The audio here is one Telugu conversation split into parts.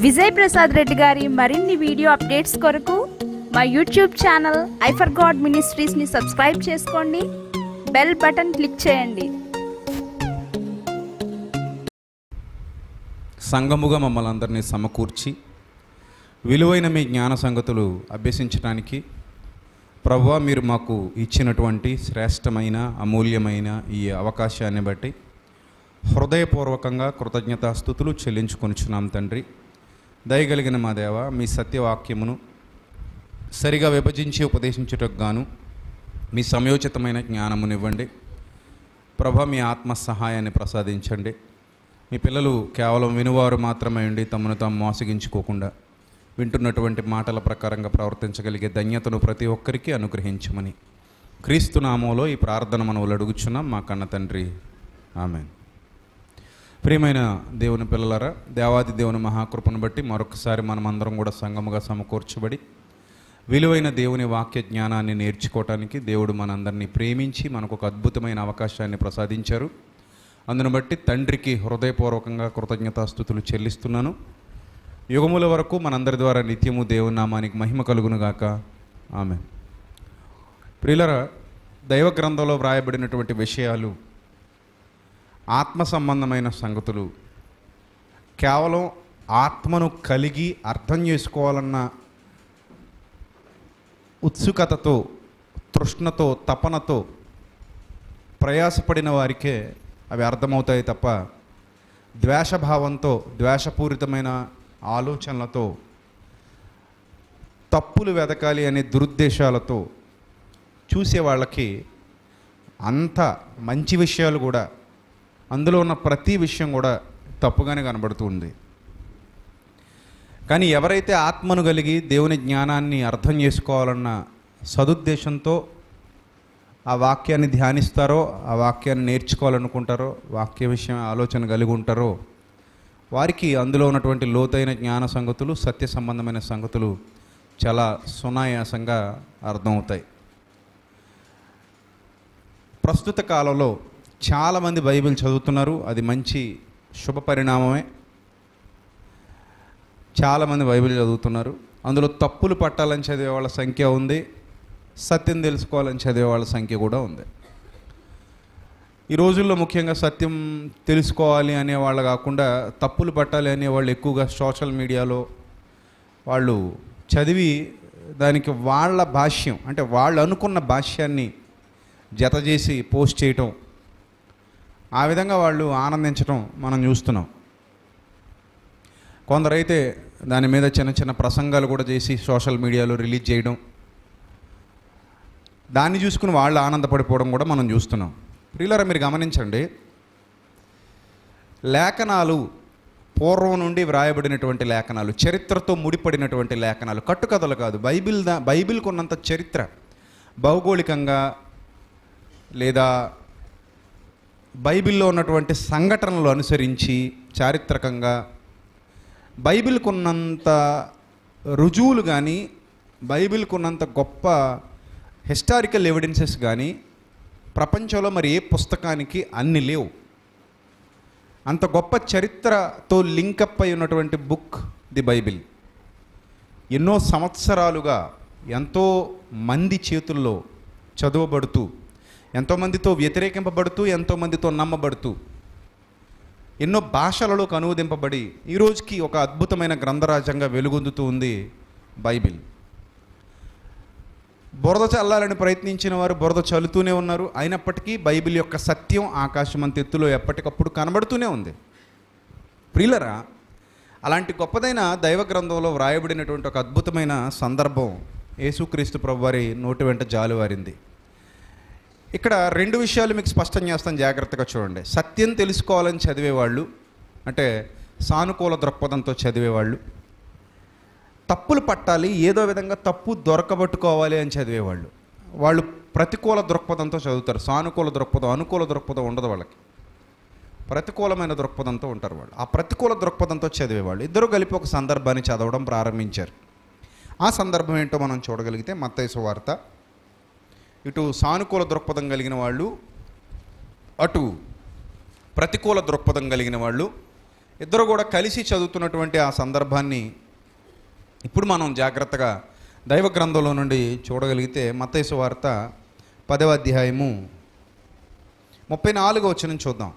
విజయ్ ప్రసాద్ రెడ్డి గారి మరిన్ని వీడియో అప్డేట్స్ కొరకు మా యూట్యూబ్ ఛానల్ ఐఫర్ గాడ్ మినిస్ట్రీస్ని సబ్స్క్రైబ్ చేసుకోండి బెల్ బటన్ క్లిక్ చేయండి సంఘముగా మమ్మల్ని అందరినీ సమకూర్చి విలువైన మీ జ్ఞాన సంగతులు అభ్యసించడానికి ప్రభువా మీరు మాకు ఇచ్చినటువంటి శ్రేష్టమైన అమూల్యమైన ఈ అవకాశాన్ని బట్టి హృదయపూర్వకంగా కృతజ్ఞతాస్థుతులు చెల్లించుకొనిచున్నాం తండ్రి దయగలిగిన మా దేవ మీ సత్యవాక్యమును సరిగా విభజించి ఉపదేశించుటకు గాను మీ సమయోచితమైన జ్ఞానమునివ్వండి ప్రభ మీ ఆత్మ సహాయాన్ని ప్రసాదించండి మీ పిల్లలు కేవలం వినువారు మాత్రమే ఉండి తమను తాము మోసగించుకోకుండా వింటున్నటువంటి మాటల ప్రకారంగా ప్రవర్తించగలిగే ధన్యతను ప్రతి ఒక్కరికి అనుగ్రహించమని క్రీస్తు నామంలో ఈ ప్రార్థన మనవులు అడుగుచున్నాం మా కన్న తండ్రి ఆమె ప్రియమైన దేవుని పిల్లలారా దేవాది దేవుని మహాకృపను బట్టి మరొకసారి మనమందరం కూడా సంఘముగా సమకూర్చబడి విలువైన దేవుని వాక్య జ్ఞానాన్ని నేర్చుకోవటానికి దేవుడు మనందరినీ ప్రేమించి మనకు ఒక అద్భుతమైన అవకాశాన్ని ప్రసాదించారు అందును బట్టి తండ్రికి హృదయపూర్వకంగా కృతజ్ఞతాస్థుతులు చెల్లిస్తున్నాను యుగముల వరకు మనందరి ద్వారా నిత్యము దేవుని నామానికి మహిమ కలుగునుగాక ఆమె ప్రియులరా దైవ గ్రంథంలో వ్రాయబడినటువంటి విషయాలు ఆత్మ సంబంధమైన సంగతులు కేవలం ఆత్మను కలిగి అర్థం చేసుకోవాలన్న ఉత్సుకతతో తృష్ణతో తపనతో ప్రయాసపడిన వారికే అవి అర్థమవుతాయి తప్ప ద్వేషభావంతో ద్వేషపూరితమైన ఆలోచనలతో తప్పులు వెతకాలి అనే దురుద్దేశాలతో చూసే వాళ్ళకి అంత మంచి విషయాలు కూడా అందులో ఉన్న ప్రతి విషయం కూడా తప్పుగానే కనబడుతుంది కానీ ఎవరైతే ఆత్మను కలిగి దేవుని జ్ఞానాన్ని అర్థం చేసుకోవాలన్న సదుద్దేశంతో ఆ వాక్యాన్ని ధ్యానిస్తారో ఆ వాక్యాన్ని నేర్చుకోవాలనుకుంటారో వాక్య విషయం ఆలోచన కలిగి ఉంటారో వారికి అందులో ఉన్నటువంటి లోతైన జ్ఞాన సంగతులు సత్య సంబంధమైన సంగతులు చాలా సునాయాసంగా అర్థమవుతాయి ప్రస్తుత కాలంలో చాలామంది బైబిల్ చదువుతున్నారు అది మంచి శుభ పరిణామమే చాలామంది బైబిల్ చదువుతున్నారు అందులో తప్పులు పట్టాలని చదివే వాళ్ళ సంఖ్య ఉంది సత్యం తెలుసుకోవాలని చదివే వాళ్ళ సంఖ్య కూడా ఉంది ఈ రోజుల్లో ముఖ్యంగా సత్యం తెలుసుకోవాలి అనే వాళ్ళు కాకుండా తప్పులు పట్టాలి అనే వాళ్ళు ఎక్కువగా సోషల్ మీడియాలో వాళ్ళు చదివి దానికి వాళ్ళ భాష్యం అంటే వాళ్ళు అనుకున్న భాష్యాన్ని జత చేసి పోస్ట్ చేయటం ఆ విధంగా వాళ్ళు ఆనందించడం మనం చూస్తున్నాం కొందరైతే దాని మీద చిన్న చిన్న ప్రసంగాలు కూడా చేసి సోషల్ మీడియాలో రిలీజ్ చేయడం దాన్ని చూసుకుని వాళ్ళు ఆనందపడిపోవడం కూడా మనం చూస్తున్నాం ప్రియులరా మీరు గమనించండి లేఖనాలు పూర్వం నుండి వ్రాయబడినటువంటి లేఖనాలు చరిత్రతో ముడిపడినటువంటి లేఖనాలు కట్టుకథలు కాదు బైబిల్ దా బైబిల్కు ఉన్నంత చరిత్ర భౌగోళికంగా లేదా బైబిల్లో ఉన్నటువంటి సంఘటనలు అనుసరించి చారిత్రకంగా బైబిల్కు ఉన్నంత రుజువులు కానీ బైబిల్కు ఉన్నంత గొప్ప హిస్టారికల్ ఎవిడెన్సెస్ కానీ ప్రపంచంలో మరి ఏ పుస్తకానికి అన్ని లేవు అంత గొప్ప చరిత్రతో లింకప్ అయి ఉన్నటువంటి బుక్ ది బైబిల్ ఎన్నో సంవత్సరాలుగా ఎంతో మంది చేతుల్లో చదవబడుతూ ఎంతోమందితో వ్యతిరేకింపబడుతూ ఎంతోమందితో నమ్మబడుతూ ఎన్నో భాషలలోకి అనువదింపబడి ఈ రోజుకి ఒక అద్భుతమైన గ్రంథరాజ్యంగా వెలుగొందుతూ ఉంది బైబిల్ బురద చల్లాలని ప్రయత్నించిన వారు బురద చల్లుతూనే ఉన్నారు అయినప్పటికీ బైబిల్ యొక్క సత్యం ఆకాశమంత ఎత్తులో ఎప్పటికప్పుడు కనబడుతూనే ఉంది ప్రియులరా అలాంటి గొప్పదైన దైవ గ్రంథంలో వ్రాయబడినటువంటి ఒక అద్భుతమైన సందర్భం యేసుక్రీస్తు ప్రభువారి నోటి వెంట జాలువారింది ఇక్కడ రెండు విషయాలు మీకు స్పష్టం చేస్తాను జాగ్రత్తగా చూడండి సత్యం తెలుసుకోవాలని చదివేవాళ్ళు అంటే సానుకూల దృక్పథంతో చదివేవాళ్ళు తప్పులు పట్టాలి ఏదో విధంగా తప్పు దొరకబట్టుకోవాలి అని చదివేవాళ్ళు వాళ్ళు ప్రతికూల దృక్పథంతో చదువుతారు సానుకూల దృక్పథం అనుకూల దృక్పథం ఉండదు వాళ్ళకి ప్రతికూలమైన దృక్పథంతో ఉంటారు వాళ్ళు ఆ ప్రతికూల దృక్పథంతో చదివేవాళ్ళు ఇద్దరు కలిపి ఒక సందర్భాన్ని చదవడం ప్రారంభించారు ఆ సందర్భం ఏంటో మనం చూడగలిగితే మత్తైసు వార్త ఇటు సానుకూల దృక్పథం కలిగిన వాళ్ళు అటు ప్రతికూల దృక్పథం కలిగిన వాళ్ళు ఇద్దరు కూడా కలిసి చదువుతున్నటువంటి ఆ సందర్భాన్ని ఇప్పుడు మనం జాగ్రత్తగా దైవ గ్రంథంలో నుండి చూడగలిగితే మత్తైసు వార్త పదవ అధ్యాయము ముప్పై నాలుగు వచ్చిన చూద్దాం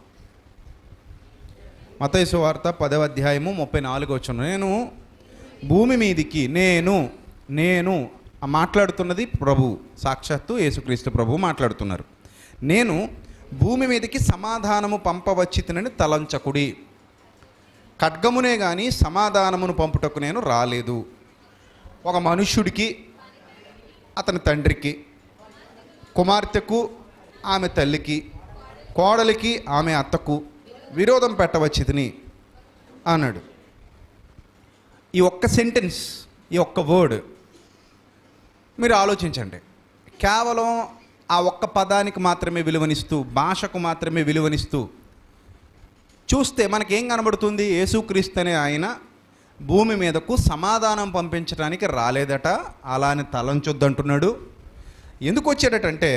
మతైసు వార్త పదవ అధ్యాయము ముప్పై నాలుగు వచ్చిన నేను భూమి మీదికి నేను నేను ఆ మాట్లాడుతున్నది ప్రభు సాక్షాత్తు యేసుక్రీస్తు ప్రభు మాట్లాడుతున్నారు నేను భూమి మీదకి సమాధానము పంపవచ్చితనని తలంచకుడి ఖడ్గమునే కానీ సమాధానమును పంపుటకు నేను రాలేదు ఒక మనుష్యుడికి అతని తండ్రికి కుమార్తెకు ఆమె తల్లికి కోడలికి ఆమె అత్తకు విరోధం పెట్టవచ్చితిని అన్నాడు ఈ ఒక్క సెంటెన్స్ ఈ ఒక్క వర్డ్ మీరు ఆలోచించండి కేవలం ఆ ఒక్క పదానికి మాత్రమే విలువనిస్తూ భాషకు మాత్రమే విలువనిస్తూ చూస్తే మనకేం కనబడుతుంది యేసుక్రీస్తు అనే ఆయన భూమి మీదకు సమాధానం పంపించడానికి రాలేదట అలా అని తలంచొద్దంటున్నాడు ఎందుకు వచ్చాడటంటే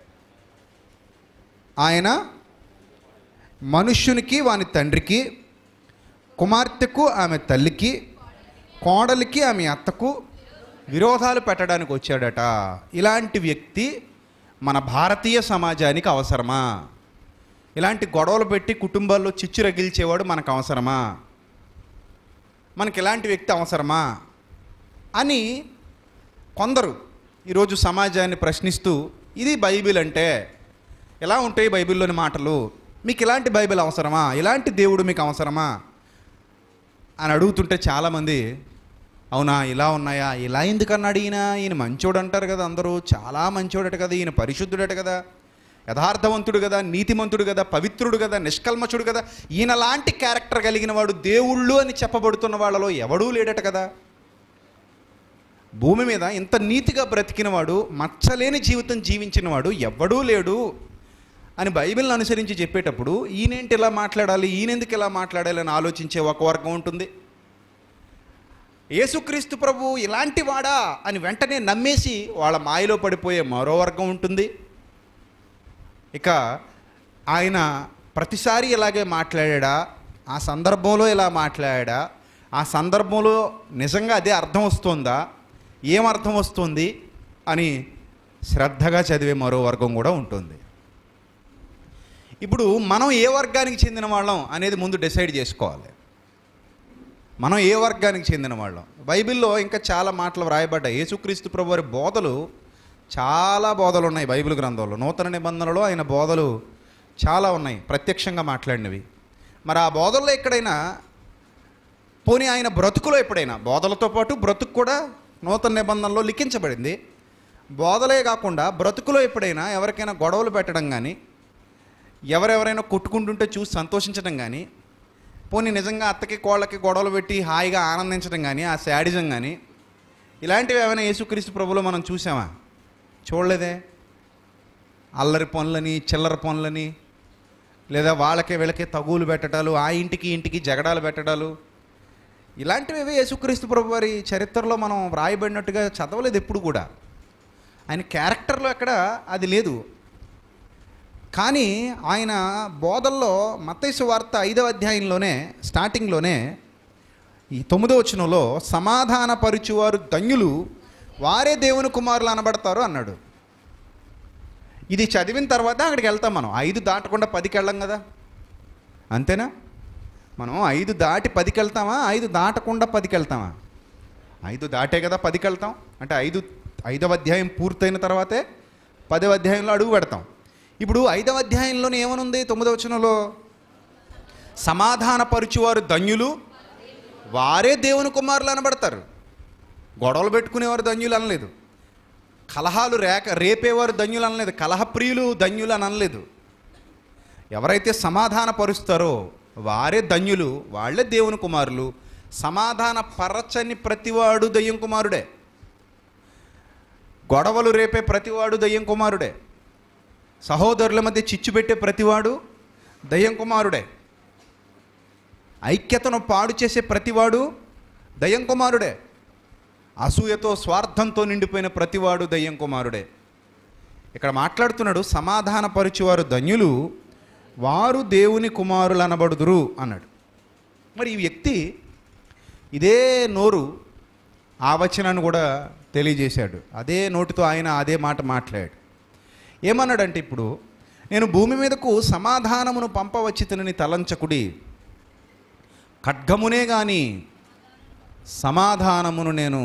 ఆయన మనుష్యునికి వాని తండ్రికి కుమార్తెకు ఆమె తల్లికి కోడలికి ఆమె అత్తకు విరోధాలు పెట్టడానికి వచ్చాడట ఇలాంటి వ్యక్తి మన భారతీయ సమాజానికి అవసరమా ఇలాంటి గొడవలు పెట్టి కుటుంబాల్లో చిచ్చు రగిల్చేవాడు మనకు అవసరమా మనకి ఇలాంటి వ్యక్తి అవసరమా అని కొందరు ఈరోజు సమాజాన్ని ప్రశ్నిస్తూ ఇది బైబిల్ అంటే ఎలా ఉంటాయి బైబిల్లోని మాటలు మీకు ఇలాంటి బైబిల్ అవసరమా ఇలాంటి దేవుడు మీకు అవసరమా అని అడుగుతుంటే చాలామంది అవునా ఇలా ఉన్నాయా ఇలా ఎందుకన్నాడు ఈయన ఈయన మంచోడు అంటారు కదా అందరూ చాలా మంచోడట కదా ఈయన పరిశుద్ధుడట కదా యథార్థవంతుడు కదా నీతిమంతుడు కదా పవిత్రుడు కదా నిష్కల్మషుడు కదా ఈయన లాంటి క్యారెక్టర్ కలిగిన వాడు దేవుళ్ళు అని చెప్పబడుతున్న వాళ్ళలో ఎవడూ లేడట కదా భూమి మీద ఇంత నీతిగా బ్రతికినవాడు మచ్చలేని జీవితం జీవించినవాడు ఎవ్వడూ లేడు అని బైబిల్ని అనుసరించి చెప్పేటప్పుడు ఈయనేంటి ఇలా మాట్లాడాలి ఈయనెందుకు ఇలా మాట్లాడాలి అని ఆలోచించే ఒక వర్గం ఉంటుంది యేసుక్రీస్తు ప్రభు ఇలాంటి వాడా అని వెంటనే నమ్మేసి వాళ్ళ మాయలో పడిపోయే మరో వర్గం ఉంటుంది ఇక ఆయన ప్రతిసారి ఇలాగే మాట్లాడా ఆ సందర్భంలో ఇలా మాట్లాడా ఆ సందర్భంలో నిజంగా అదే అర్థం వస్తుందా ఏం అర్థం వస్తుంది అని శ్రద్ధగా చదివే మరో వర్గం కూడా ఉంటుంది ఇప్పుడు మనం ఏ వర్గానికి చెందిన వాళ్ళం అనేది ముందు డిసైడ్ చేసుకోవాలి మనం ఏ వర్గానికి చెందిన వాళ్ళం బైబిల్లో ఇంకా చాలా మాటలు వ్రాయబడ్డాయి యేసుక్రీస్తు ప్రభు వారి బోధలు చాలా బోధలు ఉన్నాయి బైబిల్ గ్రంథంలో నూతన నిబంధనలో ఆయన బోధలు చాలా ఉన్నాయి ప్రత్యక్షంగా మాట్లాడినవి మరి ఆ బోధల్లో ఎక్కడైనా పోనీ ఆయన బ్రతుకులో ఎప్పుడైనా బోధలతో పాటు బ్రతుకు కూడా నూతన నిబంధనలో లిఖించబడింది బోధలే కాకుండా బ్రతుకులో ఎప్పుడైనా ఎవరికైనా గొడవలు పెట్టడం కానీ ఎవరెవరైనా కొట్టుకుంటుంటే చూసి సంతోషించడం కానీ పోనీ నిజంగా అత్తకి కోళ్ళకి గొడవలు పెట్టి హాయిగా ఆనందించడం కానీ ఆ శాడిజం కానీ ఇలాంటివి ఏమైనా యేసుక్రీస్తు ప్రభులో మనం చూసామా చూడలేదే అల్లరి పనులని చిల్లర పనులని లేదా వాళ్ళకే వీళ్ళకే తగులు పెట్టడాలు ఆ ఇంటికి ఇంటికి జగడాలు పెట్టడాలు ఇలాంటివి ఏవీ యేసుక్రీస్తు ప్రభు వారి చరిత్రలో మనం వ్రాయబడినట్టుగా చదవలేదు ఎప్పుడు కూడా ఆయన క్యారెక్టర్లో ఎక్కడ అది లేదు కానీ ఆయన బోధల్లో మత్తైసు వార్త ఐదవ అధ్యాయంలోనే స్టార్టింగ్లోనే ఈ తొమ్మిదో వచనంలో సమాధానపరుచువారు ధన్యులు వారే దేవుని కుమారులు అనబడతారు అన్నాడు ఇది చదివిన తర్వాత అక్కడికి వెళ్తాం మనం ఐదు దాటకుండా పదికి వెళ్ళాం కదా అంతేనా మనం ఐదు దాటి పదికి వెళ్తామా ఐదు దాటకుండా పదికి వెళ్తామా ఐదు దాటే కదా పదికి వెళ్తాం అంటే ఐదు ఐదవ అధ్యాయం పూర్తయిన తర్వాతే పదవ అధ్యాయంలో అడుగు పెడతాం ఇప్పుడు ఐదవ అధ్యాయంలోనే ఏమనుంది తొమ్మిదవ వచనంలో సమాధానపరుచువారు ధన్యులు వారే దేవుని కుమారులు అనబడతారు గొడవలు పెట్టుకునేవారు ధన్యులు అనలేదు కలహాలు రేక రేపేవారు ధన్యులు అనలేదు కలహప్రియులు ధన్యులు అని అనలేదు ఎవరైతే సమాధాన పరుస్తారో వారే ధన్యులు వాళ్ళే దేవుని కుమారులు సమాధాన పరచని ప్రతివాడు దయ్యం కుమారుడే గొడవలు రేపే ప్రతివాడు దయ్యం కుమారుడే సహోదరుల మధ్య చిచ్చు పెట్టే ప్రతివాడు దయ్యం కుమారుడే ఐక్యతను పాడు చేసే ప్రతివాడు దయ్యం కుమారుడే అసూయతో స్వార్థంతో నిండిపోయిన ప్రతివాడు దయ్యం కుమారుడే ఇక్కడ మాట్లాడుతున్నాడు సమాధానపరిచేవారు ధన్యులు వారు దేవుని కుమారులు అనబడుదురు అన్నాడు మరి ఈ వ్యక్తి ఇదే నోరు ఆ వచనాన్ని కూడా తెలియజేశాడు అదే నోటితో ఆయన అదే మాట మాట్లాడాడు ఏమన్నాడంటే ఇప్పుడు నేను భూమి మీదకు సమాధానమును పంపవచ్చి తినని తలంచకుడి ఖడ్గమునే కానీ సమాధానమును నేను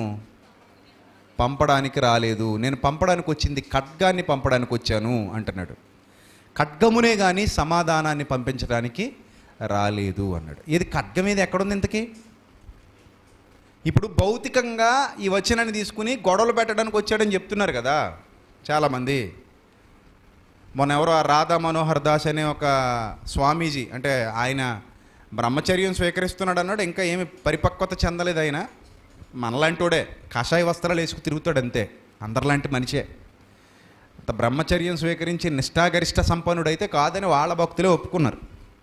పంపడానికి రాలేదు నేను పంపడానికి వచ్చింది ఖడ్గాన్ని పంపడానికి వచ్చాను అంటున్నాడు ఖడ్గమునే కానీ సమాధానాన్ని పంపించడానికి రాలేదు అన్నాడు ఇది ఖడ్గం మీద ఎక్కడుంది ఇంతకీ ఇప్పుడు భౌతికంగా ఈ వచనాన్ని తీసుకుని గొడవలు పెట్టడానికి వచ్చాడని చెప్తున్నారు కదా చాలామంది మొన్న ఎవరో ఆ రాధా మనోహర్ దాస్ అనే ఒక స్వామీజీ అంటే ఆయన బ్రహ్మచర్యం స్వీకరిస్తున్నాడు అన్నాడు ఇంకా ఏమి పరిపక్వత చెందలేదు ఆయన మనలాంటోడే కాషాయ వస్త్రాలు వేసుకు తిరుగుతాడు అంతే అందరిలాంటి మనిషే అంత బ్రహ్మచర్యం స్వీకరించి నిష్ఠాగరిష్ట సంపన్నుడైతే కాదని వాళ్ళ భక్తులే ఒప్పుకున్నారు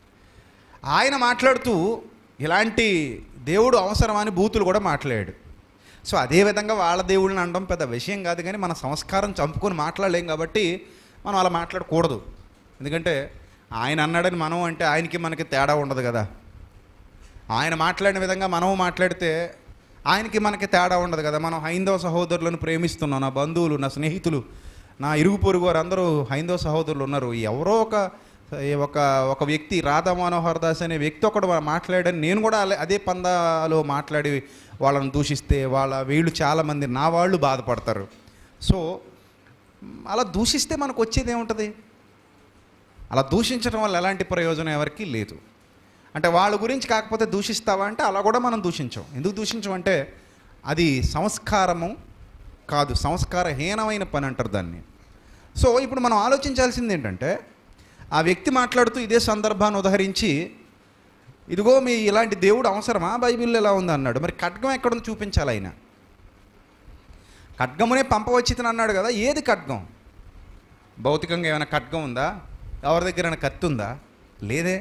ఆయన మాట్లాడుతూ ఇలాంటి దేవుడు అవసరమని బూతులు కూడా మాట్లాడాడు సో అదేవిధంగా వాళ్ళ దేవుళ్ళని అనడం పెద్ద విషయం కాదు కానీ మన సంస్కారం చంపుకొని మాట్లాడలేం కాబట్టి మనం అలా మాట్లాడకూడదు ఎందుకంటే ఆయన అన్నాడని మనం అంటే ఆయనకి మనకి తేడా ఉండదు కదా ఆయన మాట్లాడిన విధంగా మనము మాట్లాడితే ఆయనకి మనకి తేడా ఉండదు కదా మనం హైందవ సహోదరులను ప్రేమిస్తున్నాం నా బంధువులు నా స్నేహితులు నా ఇరుగు పొరుగు వారు అందరూ హైందవ సహోదరులు ఉన్నారు ఎవరో ఒక ఒక ఒక వ్యక్తి రాధా మనోహర్ దాస్ అనే వ్యక్తి ఒకడు మాట్లాడని నేను కూడా అలే- అదే పందాలో మాట్లాడి వాళ్ళని దూషిస్తే వాళ్ళ వీళ్ళు చాలామంది నా వాళ్ళు బాధపడతారు సో అలా దూషిస్తే మనకు వచ్చేది ఏముంటుంది అలా దూషించడం వల్ల ఎలాంటి ప్రయోజనం ఎవరికి లేదు అంటే వాళ్ళ గురించి కాకపోతే దూషిస్తావా అంటే అలా కూడా మనం దూషించాం ఎందుకు దూషించం అంటే అది సంస్కారము కాదు సంస్కారహీనమైన పని అంటారు దాన్ని సో ఇప్పుడు మనం ఆలోచించాల్సింది ఏంటంటే ఆ వ్యక్తి మాట్లాడుతూ ఇదే సందర్భాన్ని ఉదహరించి ఇదిగో మీ ఇలాంటి దేవుడు అవసరమా బైబిల్లో ఎలా ఉంది అన్నాడు మరి ఖడ్గం ఎక్కడుంది చూపించాలి ఆయన ఖడ్గమునే పంపవచ్చితని అన్నాడు కదా ఏది ఖడ్గం భౌతికంగా ఏమైనా ఖడ్గం ఉందా ఎవరి దగ్గర ఏమైనా కత్తి ఉందా లేదే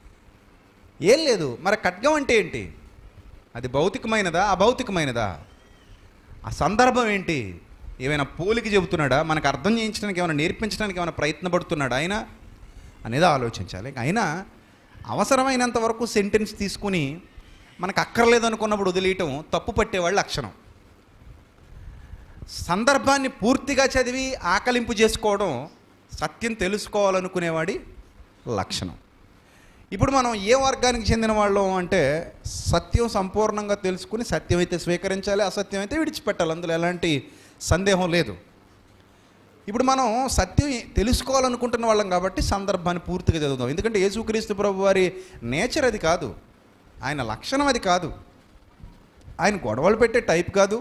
ఏం లేదు మరి ఖడ్గం అంటే ఏంటి అది భౌతికమైనదా అభౌతికమైనదా ఆ సందర్భం ఏంటి ఏమైనా పోలికి చెబుతున్నాడా మనకు అర్థం చేయించడానికి ఏమైనా నేర్పించడానికి ఏమైనా ప్రయత్నపడుతున్నాడా ఆయన అనేది ఆలోచించాలి అయినా అవసరమైనంత వరకు సెంటెన్స్ తీసుకుని మనకు అక్కర్లేదు అనుకున్నప్పుడు వదిలేయటం తప్పు పట్టేవాళ్ళ లక్షణం సందర్భాన్ని పూర్తిగా చదివి ఆకలింపు చేసుకోవడం సత్యం తెలుసుకోవాలనుకునేవాడి లక్షణం ఇప్పుడు మనం ఏ వర్గానికి చెందిన వాళ్ళం అంటే సత్యం సంపూర్ణంగా తెలుసుకుని సత్యం అయితే స్వీకరించాలి అసత్యం అయితే విడిచిపెట్టాలి అందులో ఎలాంటి సందేహం లేదు ఇప్పుడు మనం సత్యం తెలుసుకోవాలనుకుంటున్న వాళ్ళం కాబట్టి సందర్భాన్ని పూర్తిగా చదువుదాం ఎందుకంటే యేసుక్రీస్తు ప్రభు వారి నేచర్ అది కాదు ఆయన లక్షణం అది కాదు ఆయన గొడవలు పెట్టే టైప్ కాదు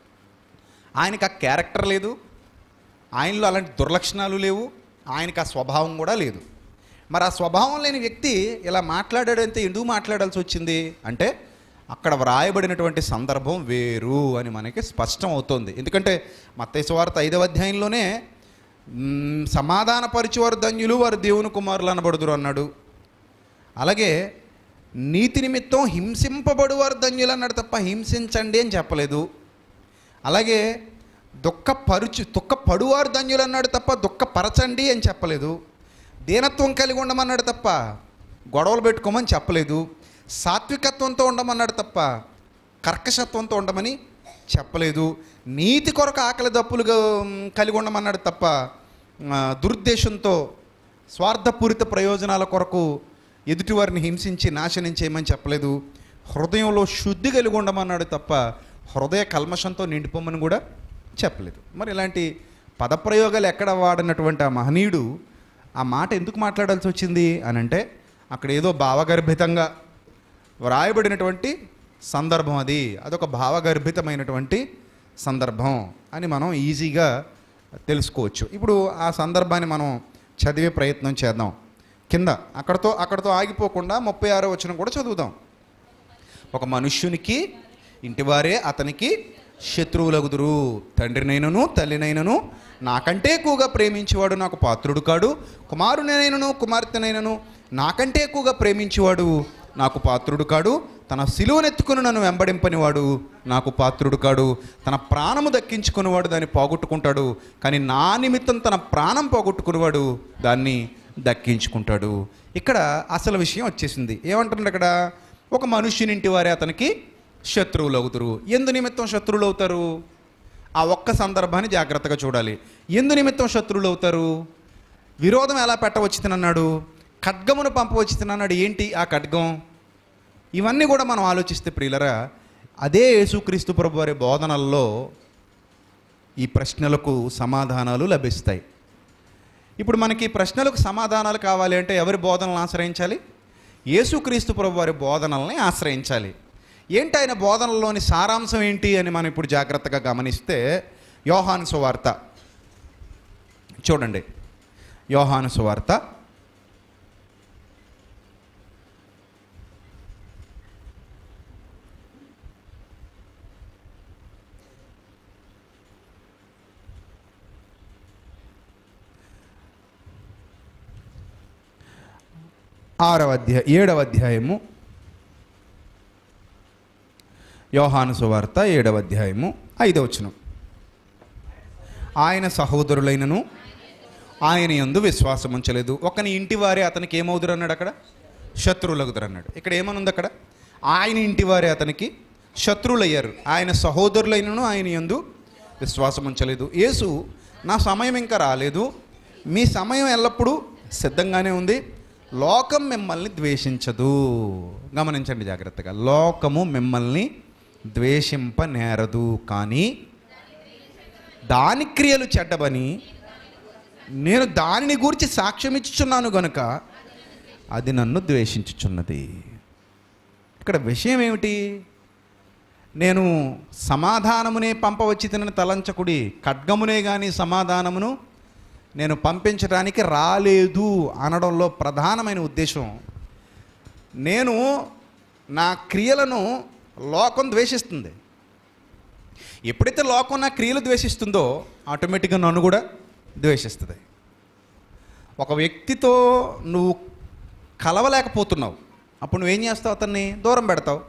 ఆయనకు ఆ క్యారెక్టర్ లేదు ఆయనలో అలాంటి దుర్లక్షణాలు లేవు ఆయనకు ఆ స్వభావం కూడా లేదు మరి ఆ స్వభావం లేని వ్యక్తి ఇలా మాట్లాడాడంటే ఎందుకు మాట్లాడాల్సి వచ్చింది అంటే అక్కడ వ్రాయబడినటువంటి సందర్భం వేరు అని మనకి స్పష్టం అవుతుంది ఎందుకంటే మత్తయి వార్త ఐదవ అధ్యాయంలోనే మ్, సమాధానపరిచేవారు ధన్యులు వారు దేవుని కుమారులు అనబడుదురు అన్నాడు అలాగే నీతి నిమిత్తం హింసింపబడువారు ధన్యులు అన్నాడు తప్ప హింసించండి అని చెప్పలేదు అలాగే దుఃఖపరుచు దుఃఖపడువారు ధన్యులు అన్నాడు తప్ప దుఃఖపరచండి అని చెప్పలేదు దీనత్వం కలిగి ఉండమన్నాడు తప్ప గొడవలు పెట్టుకోమని చెప్పలేదు సాత్వికత్వంతో ఉండమన్నాడు తప్ప కర్కశత్వంతో ఉండమని చెప్పలేదు నీతి కొరకు ఆకలి దప్పులుగా ఉమ్, కలిగి ఉండమన్నాడు తప్ప ఆ, దురుద్దేశంతో స్వార్థపూరిత ప్రయోజనాల కొరకు ఎదుటివారిని హింసించి నాశనం చేయమని చెప్పలేదు హృదయంలో శుద్ధి కలిగి ఉండమన్నాడు తప్ప హృదయ కల్మషంతో నిండిపోమని కూడా చెప్పలేదు మరి ఇలాంటి పదప్రయోగాలు ఎక్కడ వాడినటువంటి ఆ మహనీయుడు ఆ మాట ఎందుకు మాట్లాడాల్సి వచ్చింది అని అంటే అక్కడ ఏదో భావగర్భితంగా వ్రాయబడినటువంటి సందర్భం అది అదొక భావగర్భితమైనటువంటి సందర్భం అని మనం ఈజీగా తెలుసుకోవచ్చు ఇప్పుడు ఆ సందర్భాన్ని మనం చదివే ప్రయత్నం చేద్దాం కింద అక్కడతో అక్కడతో ఆగిపోకుండా ముప్పై ఆరో వచనం కూడా చదువుదాం ఒక మనుష్యునికి ఇంటివారే అతనికి శత్రువులగుదురు తండ్రినైనను తల్లినైనను నాకంటే ఎక్కువగా ప్రేమించేవాడు నాకు పాత్రుడు కాడు కుమారునైనను కుమార్తెనైనను నాకంటే ఎక్కువగా ప్రేమించేవాడు నాకు పాత్రుడు కాడు తన సిలువనెత్తుకుని నన్ను వెంబడింపనివాడు నాకు పాత్రుడు కాడు తన ప్రాణము దక్కించుకునేవాడు దాన్ని పోగొట్టుకుంటాడు కానీ నా నిమిత్తం తన ప్రాణం పోగొట్టుకునేవాడు దాన్ని దక్కించుకుంటాడు ఇక్కడ అసలు విషయం వచ్చేసింది ఏమంటున్నాడు అక్కడ ఒక మనుష్యునింటి వారే అతనికి శత్రువులు అవుతారు ఎందు నిమిత్తం శత్రువులు అవుతారు ఆ ఒక్క సందర్భాన్ని జాగ్రత్తగా చూడాలి ఎందు నిమిత్తం శత్రువులు అవుతారు విరోధం ఎలా పెట్టవచ్చునన్నాడు ఖడ్గమును పంపవచ్చునన్నాడు ఏంటి ఆ ఖడ్గం ఇవన్నీ కూడా మనం ఆలోచిస్తే ప్రియులరా అదే యేసుక్రీస్తు ప్రభు వారి బోధనల్లో ఈ ప్రశ్నలకు సమాధానాలు లభిస్తాయి ఇప్పుడు మనకి ఈ ప్రశ్నలకు సమాధానాలు కావాలి అంటే ఎవరి బోధనలను ఆశ్రయించాలి యేసుక్రీస్తు ప్రభు వారి బోధనల్ని ఆశ్రయించాలి ఏంటి ఆయన బోధనల్లోని సారాంశం ఏంటి అని మనం ఇప్పుడు జాగ్రత్తగా గమనిస్తే యోహాను సువార్త చూడండి యోహాను సువార్త ఆరవ అధ్యాయ ఏడవ అధ్యాయము యోహాను సువార్త ఏడవ అధ్యాయము ఐదవ వచనం ఆయన సహోదరులైనను ఆయన యందు విశ్వాసం ఉంచలేదు ఒకని ఇంటి వారే అతనికి ఏమవుదురు అన్నాడు అక్కడ శత్రువులగుదురు అన్నాడు ఇక్కడ ఏమనుంది అక్కడ ఆయన ఇంటి వారే అతనికి శత్రువులయ్యారు ఆయన సహోదరులైనను ఆయన యందు విశ్వాసం ఉంచలేదు యేసు నా సమయం ఇంకా రాలేదు మీ సమయం ఎల్లప్పుడూ సిద్ధంగానే ఉంది లోకం మిమ్మల్ని ద్వేషించదు గమనించండి జాగ్రత్తగా లోకము మిమ్మల్ని ద్వేషింపనేరదు కానీ దాని క్రియలు చెడ్డబని నేను దానిని గూర్చి సాక్ష్యం ఇచ్చుచున్నాను గనుక అది నన్ను ద్వేషించుచున్నది ఇక్కడ విషయం ఏమిటి నేను సమాధానమునే పంపవచ్చి తినని తలంచకుడి ఖడ్గమునే కానీ సమాధానమును నేను పంపించడానికి రాలేదు అనడంలో ప్రధానమైన ఉద్దేశం నేను నా క్రియలను లోకం ద్వేషిస్తుంది ఎప్పుడైతే లోకం నా క్రియలు ద్వేషిస్తుందో ఆటోమేటిక్గా నన్ను కూడా ద్వేషిస్తుంది ఒక వ్యక్తితో నువ్వు కలవలేకపోతున్నావు అప్పుడు నువ్వేం చేస్తావు అతన్ని దూరం పెడతావు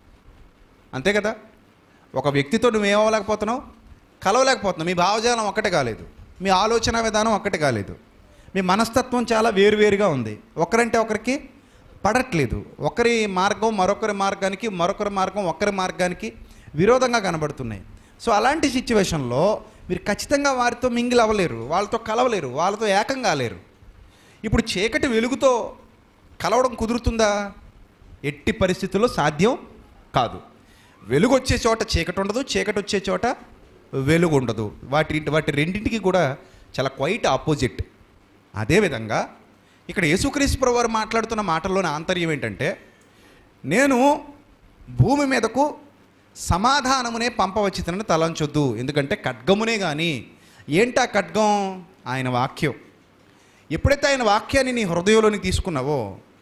అంతే కదా ఒక వ్యక్తితో నువ్వేం అవ్వలేకపోతున్నావు కలవలేకపోతున్నావు మీ భావజాలం ఒక్కటే కాలేదు మీ ఆలోచన విధానం ఒక్కటే కాలేదు మీ మనస్తత్వం చాలా వేరువేరుగా ఉంది ఒకరంటే ఒకరికి పడట్లేదు ఒకరి మార్గం మరొకరి మార్గానికి మరొకరి మార్గం ఒకరి మార్గానికి విరోధంగా కనబడుతున్నాయి సో అలాంటి సిచ్యువేషన్లో మీరు ఖచ్చితంగా వారితో మింగిల్ అవ్వలేరు వాళ్ళతో కలవలేరు వాళ్ళతో ఏకం కాలేరు ఇప్పుడు చీకటి వెలుగుతో కలవడం కుదురుతుందా ఎట్టి పరిస్థితుల్లో సాధ్యం కాదు వెలుగు వచ్చే చోట చీకటి ఉండదు చీకటి వచ్చే చోట వెలుగు ఉండదు వాటి వాటి రెండింటికి కూడా చాలా క్వైట్ ఆపోజిట్ అదేవిధంగా ఇక్కడ యేసుక్రీస్తు ప్రభు వారు మాట్లాడుతున్న మాటల్లోని ఆంతర్యం ఏంటంటే నేను భూమి మీదకు సమాధానమునే పంపవచ్చితనని తలంచొద్దు ఎందుకంటే ఖడ్గమునే కానీ ఏంటా ఖడ్గం ఆయన వాక్యం ఎప్పుడైతే ఆయన వాక్యాన్ని నీ హృదయంలోనికి తీసుకున్నావో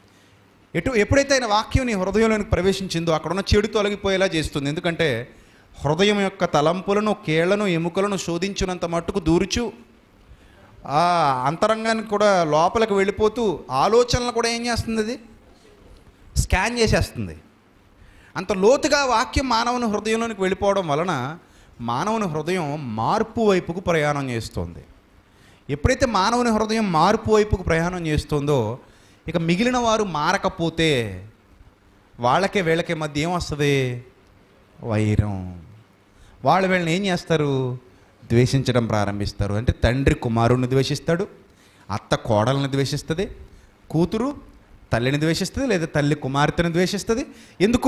ఎటు ఎప్పుడైతే ఆయన వాక్యం నీ హృదయంలోనికి ప్రవేశించిందో అక్కడున్న చెడు తొలగిపోయేలా చేస్తుంది ఎందుకంటే హృదయం యొక్క తలంపులను కేళ్లను ఎముకలను శోధించినంత మట్టుకు దూరుచు ఆ అంతరంగానికి కూడా లోపలికి వెళ్ళిపోతూ ఆలోచనలు కూడా ఏం చేస్తుంది అది స్కాన్ చేసేస్తుంది అంత లోతుగా వాక్యం మానవుని హృదయంలోనికి వెళ్ళిపోవడం వలన మానవుని హృదయం మార్పు వైపుకు ప్రయాణం చేస్తుంది ఎప్పుడైతే మానవుని హృదయం మార్పు వైపుకు ప్రయాణం చేస్తుందో ఇక మిగిలిన వారు మారకపోతే వాళ్ళకే వీళ్ళకే మధ్య ఏమొస్తుంది వైరం వాళ్ళు వీళ్ళని ఏం చేస్తారు ద్వేషించడం ప్రారంభిస్తారు అంటే తండ్రి కుమారుణ్ణి ద్వేషిస్తాడు అత్త కోడల్ని ద్వేషిస్తుంది కూతురు తల్లిని ద్వేషిస్తుంది లేదా తల్లి కుమార్తెను ద్వేషిస్తుంది ఎందుకు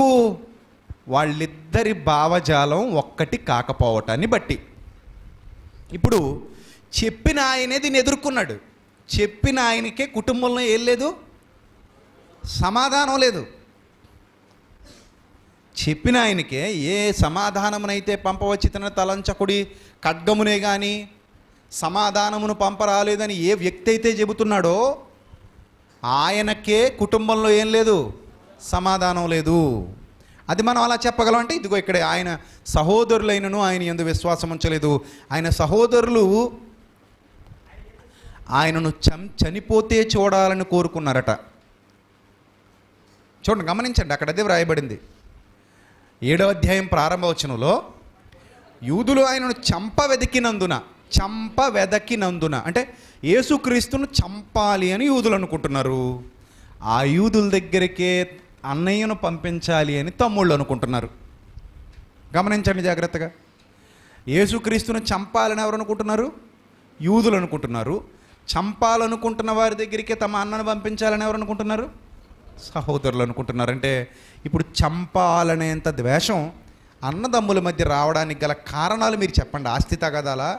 వాళ్ళిద్దరి భావజాలం ఒక్కటి కాకపోవటాన్ని బట్టి ఇప్పుడు చెప్పిన ఆయనే దీన్ని ఎదుర్కొన్నాడు చెప్పిన ఆయనకే కుటుంబంలో ఏం లేదు సమాధానం లేదు చెప్పిన ఆయనకే ఏ సమాధానమునైతే పంపవచ్చి తన తలంచకుడి ఖడ్గమునే కానీ సమాధానమును పంపరాలేదని ఏ వ్యక్తి అయితే చెబుతున్నాడో ఆయనకే కుటుంబంలో ఏం లేదు సమాధానం లేదు అది మనం అలా చెప్పగలం అంటే ఇదిగో ఇక్కడ ఆయన సహోదరులైనను ఆయన ఎందు విశ్వాసం ఉంచలేదు ఆయన సహోదరులు ఆయనను చం చనిపోతే చూడాలని కోరుకున్నారట చూడండి గమనించండి అక్కడ అదే వ్రాయబడింది ఏడవ అధ్యాయం ప్రారంభవచనంలో యూదులు ఆయనను చంప వెతికినందున చంప వెదకినందున అంటే యేసుక్రీస్తును చంపాలి అని యూదులు అనుకుంటున్నారు ఆ యూదుల దగ్గరికే అన్నయ్యను పంపించాలి అని తమ్ముళ్ళు అనుకుంటున్నారు గమనించండి జాగ్రత్తగా యేసుక్రీస్తును చంపాలని ఎవరు అనుకుంటున్నారు యూదులు అనుకుంటున్నారు చంపాలనుకుంటున్న వారి దగ్గరికి తమ అన్నను పంపించాలని ఎవరు అనుకుంటున్నారు సహోదరులు అనుకుంటున్నారు అంటే ఇప్పుడు చంపాలనేంత ద్వేషం అన్నదమ్ముల మధ్య రావడానికి గల కారణాలు మీరు చెప్పండి ఆస్తి తగాదాలా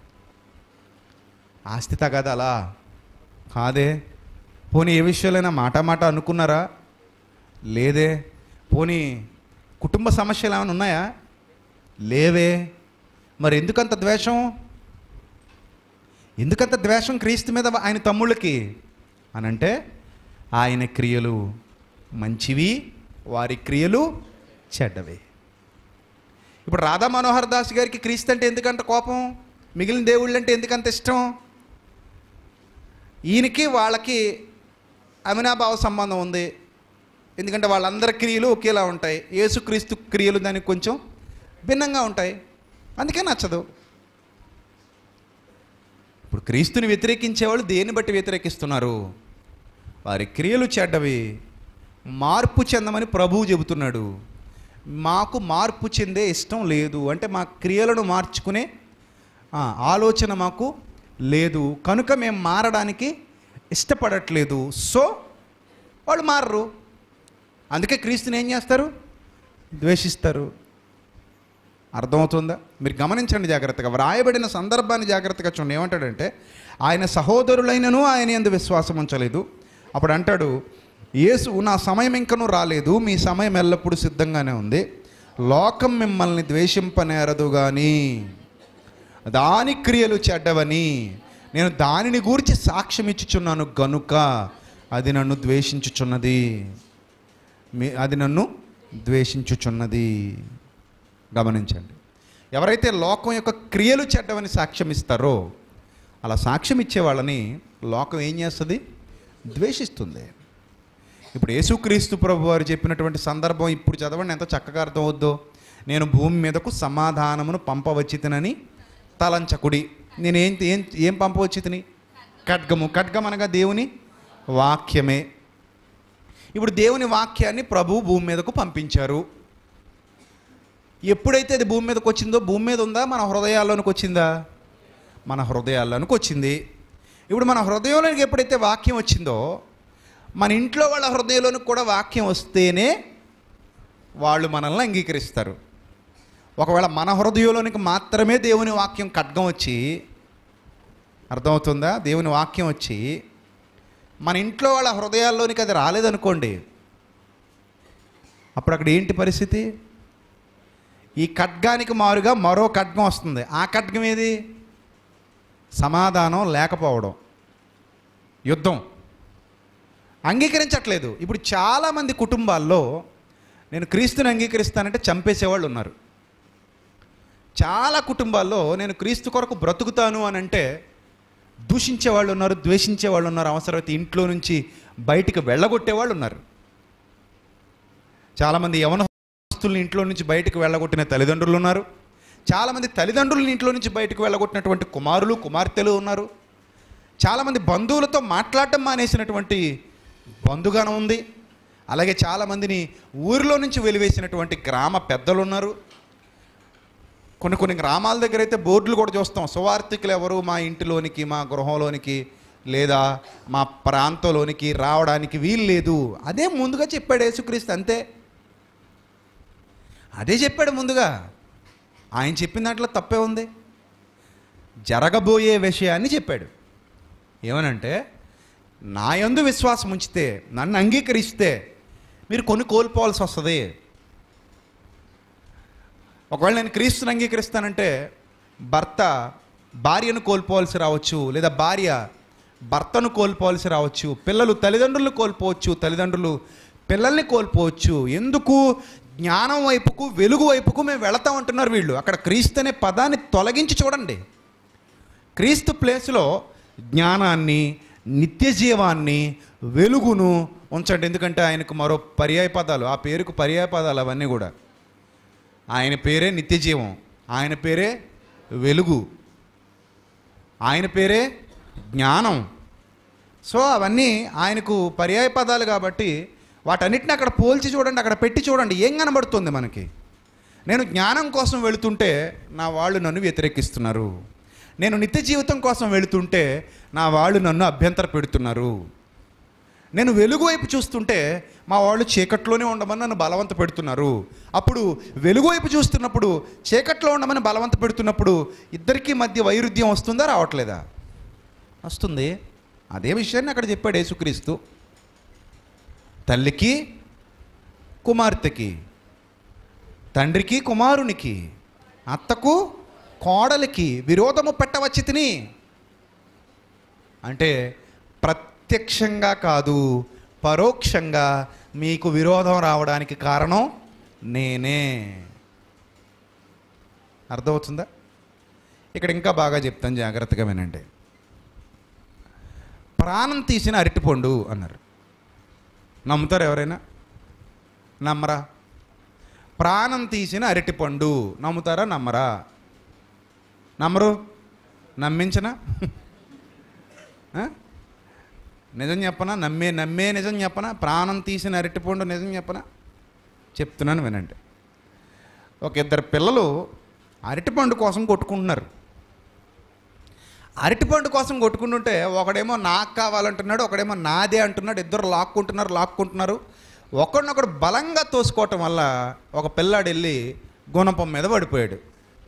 ఆస్తి తగాదాలా కాదే పోనీ ఏ విషయాలైనా మాట మాట అనుకున్నారా లేదే పోనీ కుటుంబ సమస్యలు ఏమైనా ఉన్నాయా లేవే మరి ఎందుకంత ద్వేషం ఎందుకంత ద్వేషం క్రీస్తు మీద ఆయన తమ్ముళ్ళకి అనంటే ఆయన క్రియలు మంచివి వారి క్రియలు చెడ్డవి ఇప్పుడు రాధా మనోహర్ దాస్ గారికి క్రీస్తు అంటే ఎందుకంత కోపం మిగిలిన దేవుళ్ళు అంటే ఎందుకంత ఇష్టం ఈయనకి వాళ్ళకి అమినాభావ సంబంధం ఉంది ఎందుకంటే వాళ్ళందరి క్రియలు ఒకేలా ఉంటాయి యేసుక్రీస్తు క్రియలు దానికి కొంచెం భిన్నంగా ఉంటాయి అందుకే నచ్చదు ఇప్పుడు క్రీస్తుని వ్యతిరేకించేవాళ్ళు దేన్ని బట్టి వ్యతిరేకిస్తున్నారు వారి క్రియలు చెడ్డవి మార్పు చెందమని ప్రభువు చెబుతున్నాడు మాకు మార్పు చెందే ఇష్టం లేదు అంటే మా క్రియలను మార్చుకునే ఆ, ఆలోచన మాకు లేదు కనుక మేము మారడానికి ఇష్టపడట్లేదు సో వాళ్ళు మారరు అందుకే క్రీస్తుని ఏం చేస్తారు ద్వేషిస్తారు అర్థమవుతుందా మీరు గమనించండి జాగ్రత్తగా వ్రాయబడిన సందర్భాన్ని జాగ్రత్తగా చూడండి ఏమంటాడంటే ఆయన సహోదరులైనను ఆయన ఎందు విశ్వాసం ఉంచలేదు అప్పుడు అంటాడు యేసు నా సమయం ఇంకనూ రాలేదు మీ సమయం ఎల్లప్పుడూ సిద్ధంగానే ఉంది లోకం మిమ్మల్ని ద్వేషింపనేరదు కానీ దాని క్రియలు చెడ్డవని నేను దానిని గూర్చి సాక్ష్యం ఇచ్చుచున్నాను గనుక అది నన్ను ద్వేషించుచున్నది మీ అది నన్ను ద్వేషించుచున్నది గమనించండి ఎవరైతే లోకం యొక్క క్రియలు చెడ్డవని సాక్ష్యం ఇస్తారో అలా సాక్ష్యం ఇచ్చే వాళ్ళని లోకం ఏం చేస్తుంది ద్వేషిస్తుంది ఇప్పుడు యేసుక్రీస్తు ప్రభు వారు చెప్పినటువంటి సందర్భం ఇప్పుడు చదవండి ఎంత చక్కగా అర్థమవుద్దో నేను భూమి మీదకు సమాధానమును పంపవచ్చితనని తలంచకుడి నేను ఏం ఏం ఏం పంపవచ్చితని ఖడ్గము ఖడ్గం అనగా దేవుని వాక్యమే ఇప్పుడు దేవుని వాక్యాన్ని ప్రభు భూమి మీదకు పంపించారు ఎప్పుడైతే అది భూమి మీదకి వచ్చిందో భూమి మీద ఉందా మన హృదయాల్లోనికి వచ్చిందా మన హృదయాల్లోనికి వచ్చింది ఇప్పుడు మన హృదయంలోనికి ఎప్పుడైతే వాక్యం వచ్చిందో మన ఇంట్లో వాళ్ళ హృదయంలోనికి కూడా వాక్యం వస్తేనే వాళ్ళు మనల్ని అంగీకరిస్తారు ఒకవేళ మన హృదయంలోనికి మాత్రమే దేవుని వాక్యం ఖడ్గం వచ్చి అర్థమవుతుందా దేవుని వాక్యం వచ్చి మన ఇంట్లో వాళ్ళ హృదయాల్లోనికి అది రాలేదనుకోండి అప్పుడు అక్కడ ఏంటి పరిస్థితి ఈ ఖడ్గానికి మారుగా మరో ఖడ్గం వస్తుంది ఆ ఖడ్గం ఏది సమాధానం లేకపోవడం యుద్ధం అంగీకరించట్లేదు ఇప్పుడు చాలామంది కుటుంబాల్లో నేను క్రీస్తుని అంగీకరిస్తానంటే చంపేసేవాళ్ళు ఉన్నారు చాలా కుటుంబాల్లో నేను క్రీస్తు కొరకు బ్రతుకుతాను అని అంటే దూషించే వాళ్ళు ఉన్నారు ద్వేషించే వాళ్ళు ఉన్నారు అవసరమైతే ఇంట్లో నుంచి బయటికి వెళ్ళగొట్టే వాళ్ళు ఉన్నారు చాలామంది యవనస్తుల్ని ఇంట్లో నుంచి బయటకు వెళ్ళగొట్టిన తల్లిదండ్రులు ఉన్నారు చాలామంది తల్లిదండ్రులని ఇంట్లో నుంచి బయటకు వెళ్ళగొట్టినటువంటి కుమారులు కుమార్తెలు ఉన్నారు చాలామంది బంధువులతో మాట్లాడటం మానేసినటువంటి బంధుగణం ఉంది అలాగే చాలామందిని ఊరిలో నుంచి వెలివేసినటువంటి గ్రామ పెద్దలు ఉన్నారు కొన్ని కొన్ని గ్రామాల దగ్గర అయితే బోర్డులు కూడా చూస్తాం సువార్థికులు ఎవరు మా ఇంటిలోనికి మా గృహంలోనికి లేదా మా ప్రాంతంలోనికి రావడానికి వీలు లేదు అదే ముందుగా చెప్పాడు యేసుక్రీస్తు అంతే అదే చెప్పాడు ముందుగా ఆయన చెప్పిన దాంట్లో తప్పే ఉంది జరగబోయే విషయాన్ని చెప్పాడు ఏమనంటే నా యందు విశ్వాసం ఉంచితే నన్ను అంగీకరిస్తే మీరు కొన్ని కోల్పోవాల్సి వస్తుంది ఒకవేళ నేను క్రీస్తుని అంగీకరిస్తానంటే భర్త భార్యను కోల్పోవాల్సి రావచ్చు లేదా భార్య భర్తను కోల్పోవాల్సి రావచ్చు పిల్లలు తల్లిదండ్రులను కోల్పోవచ్చు తల్లిదండ్రులు పిల్లల్ని కోల్పోవచ్చు ఎందుకు జ్ఞానం వైపుకు వెలుగు వైపుకు మేము వెళతాం అంటున్నారు వీళ్ళు అక్కడ క్రీస్తు అనే పదాన్ని తొలగించి చూడండి క్రీస్తు ప్లేస్లో జ్ఞానాన్ని నిత్య జీవాన్ని వెలుగును ఉంచండి ఎందుకంటే ఆయనకు మరో పర్యాయ పదాలు ఆ పేరుకు పర్యాయ పదాలు అవన్నీ కూడా ఆయన పేరే నిత్య జీవం ఆయన పేరే వెలుగు ఆయన పేరే జ్ఞానం సో అవన్నీ ఆయనకు పర్యాయ పదాలు కాబట్టి వాటన్నిటిని అక్కడ పోల్చి చూడండి అక్కడ పెట్టి చూడండి ఏం కనబడుతుంది మనకి నేను జ్ఞానం కోసం వెళుతుంటే నా వాళ్ళు నన్ను వ్యతిరేకిస్తున్నారు నేను నిత్య జీవితం కోసం వెళుతుంటే నా వాళ్ళు నన్ను అభ్యంతర పెడుతున్నారు నేను వెలుగు వైపు చూస్తుంటే మా వాళ్ళు చీకట్లోనే ఉండమని నన్ను బలవంత పెడుతున్నారు అప్పుడు వెలుగు వైపు చూస్తున్నప్పుడు చీకట్లో ఉండమని బలవంత పెడుతున్నప్పుడు ఇద్దరికీ మధ్య వైరుధ్యం వస్తుందా రావట్లేదా వస్తుంది అదే విషయాన్ని అక్కడ చెప్పాడు యేసుక్రీస్తు తల్లికి కుమార్తెకి తండ్రికి కుమారునికి అత్తకు కోడలికి విరోధము పెట్టవచ్చి తిని అంటే ప్రత్యక్షంగా కాదు పరోక్షంగా మీకు విరోధం రావడానికి కారణం నేనే అర్థమవుతుందా ఇక్కడ ఇంకా బాగా చెప్తాను జాగ్రత్తగా వినండి ప్రాణం తీసిన అరటిపండు అన్నారు నమ్ముతారు ఎవరైనా నమ్మరా ప్రాణం తీసిన అరటిపండు నమ్ముతారా నమ్మరా నమ్మరు నమ్మించనా ఆ? నిజం చెప్పనా నమ్మే నమ్మే నిజం చెప్పనా ప్రాణం తీసిన అరటిపండు నిజం చెప్పనా చెప్తున్నాను వినండి ఒక ఇద్దరు పిల్లలు అరటిపండు కోసం కొట్టుకుంటున్నారు అరటిపండు కోసం కొట్టుకుంటుంటే ఒకడేమో నాకు కావాలంటున్నాడు ఒకడేమో నాదే అంటున్నాడు ఇద్దరు లాక్కుంటున్నారు లాక్కుంటున్నారు ఒకడినొకడు బలంగా తోసుకోవటం వల్ల ఒక పిల్లాడు వెళ్ళి గుణపం మీద పడిపోయాడు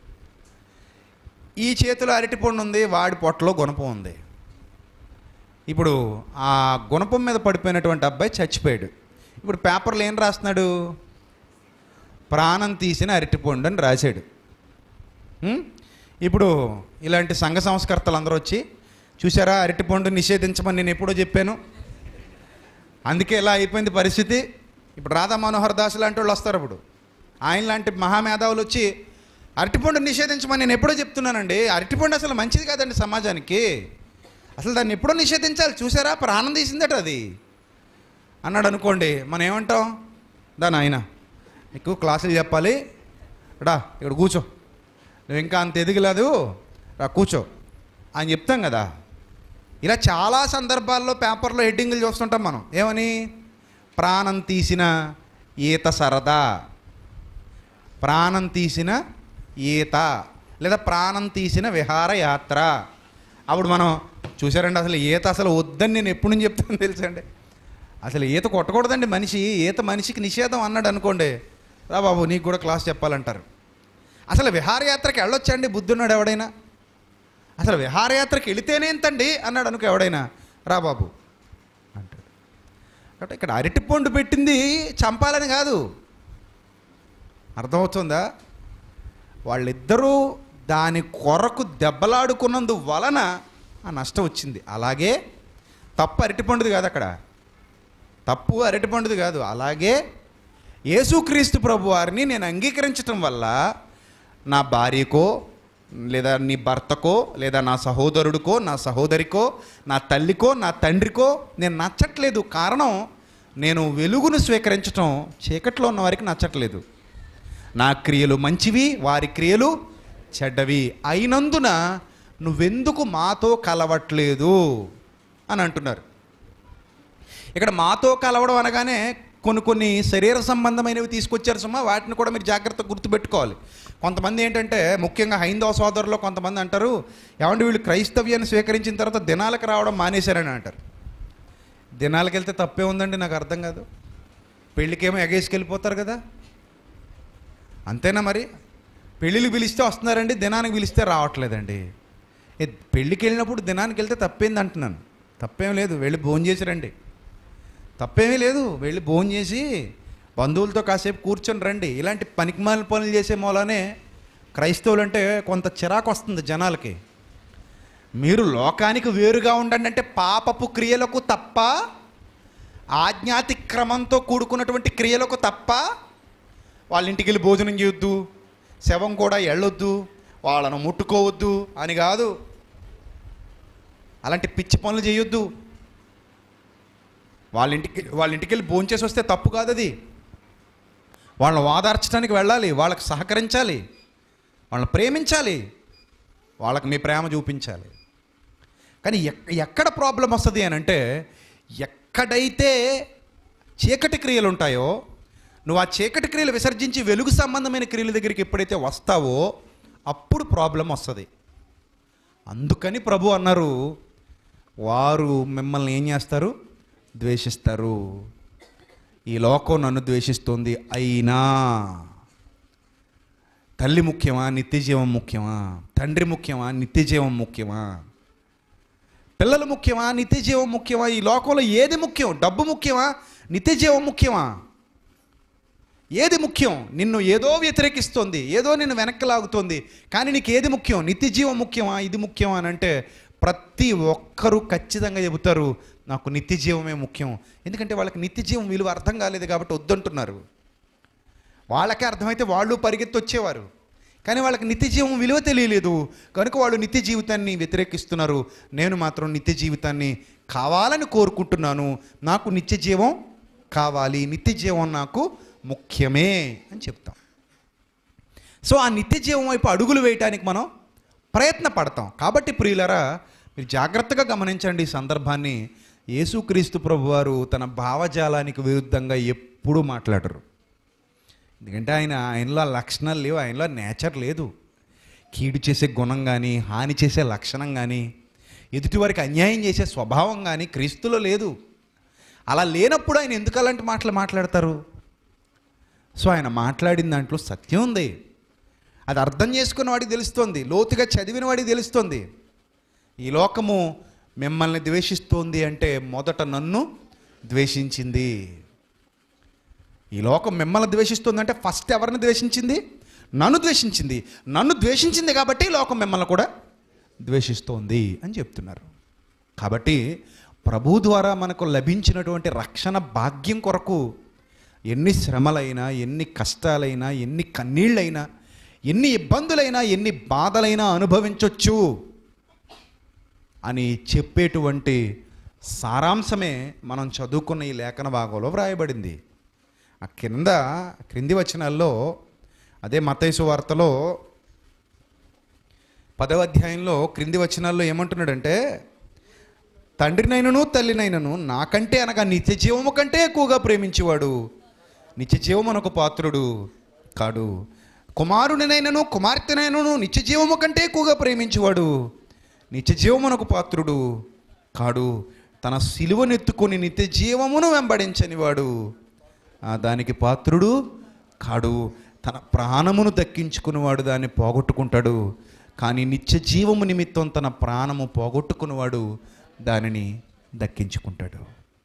ఈ చేతిలో అరటిపండు ఉంది వాడి పొట్టలో గుణపం ఉంది ఇప్పుడు ఆ గుణపం మీద పడిపోయినటువంటి అబ్బాయి చచ్చిపోయాడు ఇప్పుడు పేపర్లో ఏం రాస్తున్నాడు ప్రాణం తీసిన అరటిపండు అని రాశాడు ఉం? ఇప్పుడు ఇలాంటి సంఘ సంస్కర్తలు అందరూ వచ్చి చూసారా అరటిపండు నిషేధించమని నేను ఎప్పుడో చెప్పాను అందుకే ఇలా అయిపోయింది పరిస్థితి ఇప్పుడు రాధా మనోహర్ దాస్ లాంటి వాళ్ళు వస్తారు ఇప్పుడు ఆయన లాంటి మహామేధావులు వచ్చి అరటిపండు నిషేధించమని నేను ఎప్పుడో చెప్తున్నానండి అరటిపండు అసలు మంచిది కాదండి సమాజానికి అసలు దాన్ని ఎప్పుడో నిషేధించాలి చూసారా ప్రాణం తీసిందట అది అన్నాడు అనుకోండి మనం ఏమంటాం దాని ఆయన నీకు క్లాసులు చెప్పాలి రా ఇక్కడ కూర్చో నువ్వు ఇంకా అంత ఎదిగలేదు రా కూర్చో అని చెప్తాం కదా ఇలా చాలా సందర్భాల్లో పేపర్లో హెడ్డింగ్లు చూస్తుంటాం మనం ఏమని ప్రాణం తీసిన ఈత సరదా ప్రాణం తీసిన ఈత లేదా ప్రాణం తీసిన విహారయాత్ర అప్పుడు మనం చూసారండి అసలు ఈత అసలు వద్దని నేను ఎప్పుడు నుంచి చెప్తాను తెలుసండి అసలు ఈత కొట్టకూడదండి మనిషి ఈత మనిషికి నిషేధం అన్నాడు అనుకోండి రా బాబు నీకు కూడా క్లాస్ చెప్పాలంటారు అసలు విహారయాత్రకి వెళ్ళొచ్చండి బుద్ధున్నాడు ఎవడైనా అసలు విహారయాత్రకి వెళితేనే ఎంతండి అన్నాడు అనుకో ఎవడైనా రా బాబు అంటాడు కాబట్టి ఇక్కడ అరటిపండు పెట్టింది చంపాలని కాదు అర్థమవుతుందా వాళ్ళిద్దరూ దాని కొరకు దెబ్బలాడుకున్నందు వలన ఆ నష్టం వచ్చింది అలాగే తప్పు అరటిపండుది కాదు అక్కడ తప్పు అరటిపండుది కాదు అలాగే యేసుక్రీస్తు ప్రభు వారిని నేను అంగీకరించటం వల్ల నా భార్యకో లేదా నీ భర్తకో లేదా నా సహోదరుడికో నా సహోదరికో నా తల్లికో నా తండ్రికో నేను నచ్చట్లేదు కారణం నేను వెలుగును స్వీకరించటం చీకట్లో ఉన్న వారికి నచ్చట్లేదు నా క్రియలు మంచివి వారి క్రియలు చెడ్డవి అయినందున నువ్వెందుకు మాతో కలవట్లేదు అని అంటున్నారు ఇక్కడ మాతో కలవడం అనగానే కొన్ని కొన్ని శరీర సంబంధమైనవి తీసుకొచ్చారు సుమా వాటిని కూడా మీరు జాగ్రత్తగా గుర్తుపెట్టుకోవాలి కొంతమంది ఏంటంటే ముఖ్యంగా హైందవ సోదరులు కొంతమంది అంటారు ఏమంటే వీళ్ళు క్రైస్తవ్యాన్ని స్వీకరించిన తర్వాత దినాలకు రావడం మానేశారని అంటారు దినాలకు వెళ్తే తప్పే ఉందండి నాకు అర్థం కాదు పెళ్ళికేమో ఎగేసుకెళ్ళిపోతారు కదా అంతేనా మరి పెళ్ళిళ్ళు పిలిస్తే వస్తున్నారండి దినానికి పిలిస్తే రావట్లేదండి ఏ, పెళ్ళికి వెళ్ళినప్పుడు దినానికి వెళ్తే తప్పేంది అంటున్నాను తప్పేం లేదు వెళ్ళి భోజనం చేసి రండి తప్పేమీ లేదు వెళ్ళి భోజనం చేసి బంధువులతో కాసేపు కూర్చొని రండి ఇలాంటి పనికిమాలిన పనులు చేసే మూలనే క్రైస్తవులు అంటే కొంత చిరాకు వస్తుంది జనాలకి మీరు లోకానికి వేరుగా ఉండండి అంటే పాపపు క్రియలకు తప్ప ఆజ్ఞాతిక్రమంతో కూడుకున్నటువంటి క్రియలకు తప్ప వాళ్ళ ఇంటికి వెళ్ళి భోజనం చేయొద్దు శవం కూడా వెళ్ళొద్దు వాళ్ళను ముట్టుకోవద్దు అని కాదు అలాంటి పిచ్చి పనులు చేయొద్దు వాళ్ళ ఇంటికి వాళ్ళ ఇంటికి వెళ్ళి భోంచేసి వస్తే తప్పు కాదు అది వాళ్ళని వాదార్చడానికి వెళ్ళాలి వాళ్ళకి సహకరించాలి వాళ్ళని ప్రేమించాలి వాళ్ళకి మీ ప్రేమ చూపించాలి కానీ ఎక్ ఎక్కడ ప్రాబ్లం వస్తుంది అని అంటే ఎక్కడైతే చీకటి క్రియలు ఉంటాయో నువ్వు ఆ చీకటి క్రియలు విసర్జించి వెలుగు సంబంధమైన క్రియల దగ్గరికి ఎప్పుడైతే వస్తావో అప్పుడు ప్రాబ్లం వస్తుంది అందుకని ప్రభు అన్నారు వారు మిమ్మల్ని ఏం చేస్తారు ద్వేషిస్తారు ఈ లోకం నన్ను ద్వేషిస్తుంది అయినా తల్లి ముఖ్యమా నిత్యజీవం ముఖ్యమా తండ్రి ముఖ్యమా నిత్యజీవం ముఖ్యమా పిల్లలు ముఖ్యమా నిత్యజీవం ముఖ్యమా ఈ లోకంలో ఏది ముఖ్యం డబ్బు ముఖ్యమా నిత్యజీవం ముఖ్యమా ఏది ముఖ్యం నిన్ను ఏదో వ్యతిరేకిస్తుంది ఏదో నిన్ను వెనక్కి లాగుతుంది కానీ నీకు ఏది ముఖ్యం నిత్యజీవం ముఖ్యమా ఇది ముఖ్యమా అని అంటే ప్రతి ఒక్కరూ ఖచ్చితంగా చెబుతారు నాకు నిత్యజీవమే ముఖ్యం ఎందుకంటే వాళ్ళకి నిత్యజీవం విలువ అర్థం కాలేదు కాబట్టి వద్దంటున్నారు వాళ్ళకే అర్థమైతే వాళ్ళు పరిగెత్తి వచ్చేవారు కానీ వాళ్ళకి నిత్య జీవం విలువ తెలియలేదు కనుక వాళ్ళు నిత్య జీవితాన్ని వ్యతిరేకిస్తున్నారు నేను మాత్రం నిత్య జీవితాన్ని కావాలని కోరుకుంటున్నాను నాకు నిత్య జీవం కావాలి నిత్య జీవం నాకు ముఖ్యమే అని చెప్తాం సో ఆ నిత్య జీవం వైపు అడుగులు వేయటానికి మనం ప్రయత్న పడతాం కాబట్టి ప్రియులరా మీరు జాగ్రత్తగా గమనించండి ఈ సందర్భాన్ని యేసుక్రీస్తు ప్రభువారు తన భావజాలానికి విరుద్ధంగా ఎప్పుడూ మాట్లాడరు ఎందుకంటే ఆయన ఆయనలో ఆ లక్షణాలు లేవు ఆయనలో నేచర్ లేదు కీడు చేసే గుణం కానీ హాని చేసే లక్షణం కానీ ఎదుటివారికి అన్యాయం చేసే స్వభావం కానీ క్రీస్తులో లేదు అలా లేనప్పుడు ఆయన ఎందుకు అలాంటి మాటలు మాట్లాడతారు సో ఆయన మాట్లాడిన దాంట్లో సత్యం ఉంది అది అర్థం చేసుకున్న వాడికి తెలుస్తుంది లోతుగా చదివిన వాడికి తెలుస్తుంది ఈ లోకము మిమ్మల్ని ద్వేషిస్తోంది అంటే మొదట నన్ను ద్వేషించింది ఈ లోకం మిమ్మల్ని ద్వేషిస్తుందంటే ఫస్ట్ ఎవరిని ద్వేషించింది నన్ను ద్వేషించింది నన్ను ద్వేషించింది కాబట్టి ఈ లోకం మిమ్మల్ని కూడా ద్వేషిస్తోంది అని చెప్తున్నారు కాబట్టి ప్రభు ద్వారా మనకు లభించినటువంటి రక్షణ భాగ్యం కొరకు ఎన్ని శ్రమలైనా ఎన్ని కష్టాలైనా ఎన్ని కన్నీళ్ళైనా ఎన్ని ఇబ్బందులైనా ఎన్ని బాధలైనా అనుభవించవచ్చు అని చెప్పేటువంటి సారాంశమే మనం చదువుకున్న ఈ లేఖన భాగంలో వ్రాయబడింది ఆ కింద క్రింది వచనాల్లో అదే మతైసు వార్తలో పదవ అధ్యాయంలో క్రింది వచనాల్లో ఏమంటున్నాడంటే తండ్రినైనను తల్లినైనను నాకంటే అనగా నిత్య జీవము కంటే ఎక్కువగా ప్రేమించేవాడు నిత్య జీవమునకు పాత్రుడు కాడు కుమారునినైనను కుమార్తెనైనను నిత్య జీవము కంటే ఎక్కువగా ప్రేమించేవాడు నిత్య జీవమునకు పాత్రుడు కాడు తన సిలువనెత్తుకొని నిత్య జీవమును వెంబడించనివాడు ఆ దానికి పాత్రుడు కాడు తన ప్రాణమును దక్కించుకునేవాడు దాన్ని పోగొట్టుకుంటాడు కానీ నిత్య జీవము నిమిత్తం తన ప్రాణము పోగొట్టుకునేవాడు దానిని దక్కించుకుంటాడు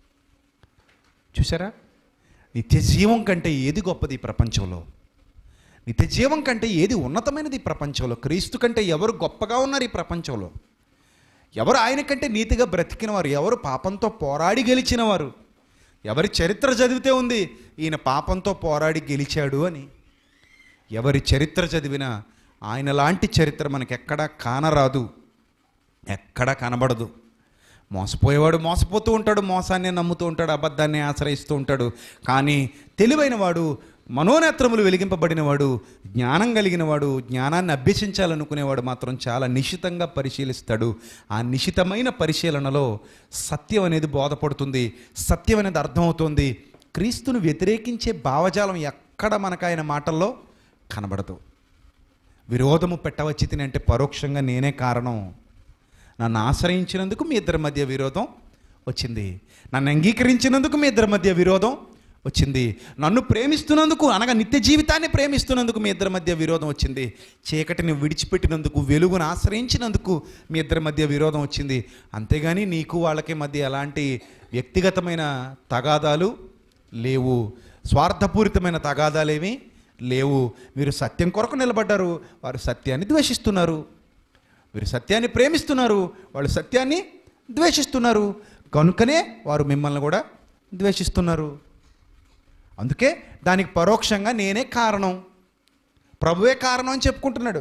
చూసారా నిత్య జీవం కంటే ఏది గొప్పది ఈ ప్రపంచంలో నిత్య జీవం కంటే ఏది ఉన్నతమైనది ఈ ప్రపంచంలో క్రీస్తు కంటే ఎవరు గొప్పగా ఉన్నారు ఈ ప్రపంచంలో ఎవరు ఆయన కంటే నీతిగా బ్రతికినవారు ఎవరు పాపంతో పోరాడి గెలిచినవారు ఎవరి చరిత్ర చదివితే ఉంది ఈయన పాపంతో పోరాడి గెలిచాడు అని ఎవరి చరిత్ర చదివినా ఆయన లాంటి చరిత్ర మనకి ఎక్కడా కానరాదు ఎక్కడా కనబడదు మోసపోయేవాడు మోసపోతూ ఉంటాడు మోసాన్ని నమ్ముతూ ఉంటాడు అబద్ధాన్ని ఆశ్రయిస్తూ ఉంటాడు కానీ తెలివైన వాడు మనోనేత్రములు వెలిగింపబడినవాడు జ్ఞానం కలిగినవాడు జ్ఞానాన్ని అభ్యసించాలనుకునేవాడు మాత్రం చాలా నిశితంగా పరిశీలిస్తాడు ఆ నిశితమైన పరిశీలనలో సత్యం అనేది బోధపడుతుంది సత్యం అనేది అర్థమవుతుంది క్రీస్తును వ్యతిరేకించే భావజాలం ఎక్కడ మనకు ఆయన మాటల్లో కనబడదు విరోధము పెట్టవచ్చి తిని అంటే పరోక్షంగా నేనే కారణం నన్ను ఆశ్రయించినందుకు మీ ఇద్దరి మధ్య విరోధం వచ్చింది నన్ను అంగీకరించినందుకు మీ ఇద్దరి మధ్య విరోధం వచ్చింది నన్ను ప్రేమిస్తున్నందుకు అనగా నిత్య జీవితాన్ని ప్రేమిస్తున్నందుకు మీ ఇద్దరి మధ్య విరోధం వచ్చింది చీకటిని విడిచిపెట్టినందుకు వెలుగును ఆశ్రయించినందుకు మీ ఇద్దరి మధ్య విరోధం వచ్చింది అంతేగాని నీకు వాళ్ళకి మధ్య ఎలాంటి వ్యక్తిగతమైన తగాదాలు లేవు స్వార్థపూరితమైన తగాదాలేమీ లేవు మీరు సత్యం కొరకు నిలబడ్డారు వారు సత్యాన్ని ద్వేషిస్తున్నారు మీరు సత్యాన్ని ప్రేమిస్తున్నారు వాళ్ళు సత్యాన్ని ద్వేషిస్తున్నారు కనుకనే వారు మిమ్మల్ని కూడా ద్వేషిస్తున్నారు అందుకే దానికి పరోక్షంగా నేనే కారణం ప్రభువే కారణం అని చెప్పుకుంటున్నాడు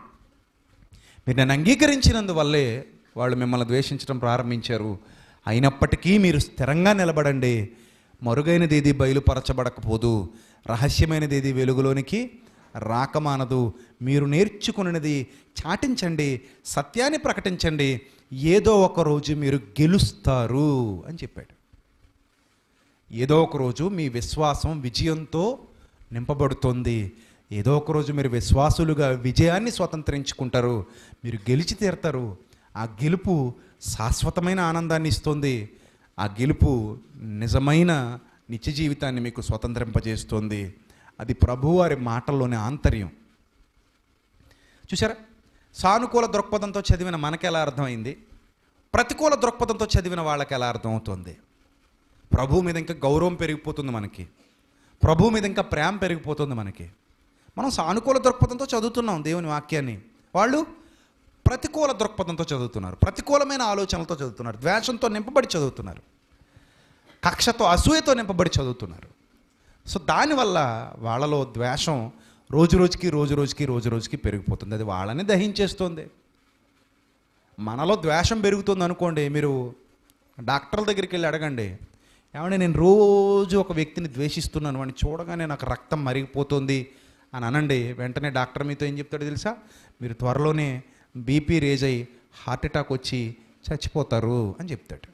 మీరు నన్ను అంగీకరించినందువల్లే వాళ్ళు మిమ్మల్ని ద్వేషించడం ప్రారంభించారు అయినప్పటికీ మీరు స్థిరంగా నిలబడండి మరుగైనది ఏది బయలుపరచబడకపోదు రహస్యమైనది ఏది వెలుగులోనికి రాకమానదు మీరు నేర్చుకున్నది చాటించండి సత్యాన్ని ప్రకటించండి ఏదో ఒక రోజు మీరు గెలుస్తారు అని చెప్పాడు ఏదో ఒక రోజు మీ విశ్వాసం విజయంతో నింపబడుతుంది ఏదో ఒక రోజు మీరు విశ్వాసులుగా విజయాన్ని స్వతంత్రించుకుంటారు మీరు గెలిచి తీరతారు ఆ గెలుపు శాశ్వతమైన ఆనందాన్ని ఇస్తుంది ఆ గెలుపు నిజమైన నిత్య జీవితాన్ని మీకు స్వతంత్రింపజేస్తుంది అది ప్రభువారి మాటల్లోని ఆంతర్యం చూసారా సానుకూల దృక్పథంతో చదివిన మనకి ఎలా అర్థమైంది ప్రతికూల దృక్పథంతో చదివిన వాళ్ళకి ఎలా అర్థమవుతుంది ప్రభు మీద ఇంకా గౌరవం పెరిగిపోతుంది మనకి ప్రభు మీద ఇంకా ప్రేమ పెరిగిపోతుంది మనకి మనం సానుకూల దృక్పథంతో చదువుతున్నాం దేవుని వాక్యాన్ని వాళ్ళు ప్రతికూల దృక్పథంతో చదువుతున్నారు ప్రతికూలమైన ఆలోచనలతో చదువుతున్నారు ద్వేషంతో నింపబడి చదువుతున్నారు కక్షతో అసూయతో నింపబడి చదువుతున్నారు సో దానివల్ల వాళ్ళలో ద్వేషం రోజు రోజుకి రోజు రోజుకి రోజు రోజుకి పెరిగిపోతుంది అది వాళ్ళని దహించేస్తుంది మనలో ద్వేషం పెరుగుతుంది అనుకోండి మీరు డాక్టర్ల దగ్గరికి వెళ్ళి అడగండి ఏమంటే నేను రోజు ఒక వ్యక్తిని ద్వేషిస్తున్నాను వాడిని చూడగానే నాకు రక్తం మరిగిపోతుంది అని అనండి వెంటనే డాక్టర్ మీతో ఏం చెప్తాడో తెలుసా మీరు త్వరలోనే బీపీ రేజ్ అయ్యి హార్ట్ అటాక్ వచ్చి చచ్చిపోతారు అని చెప్తాడు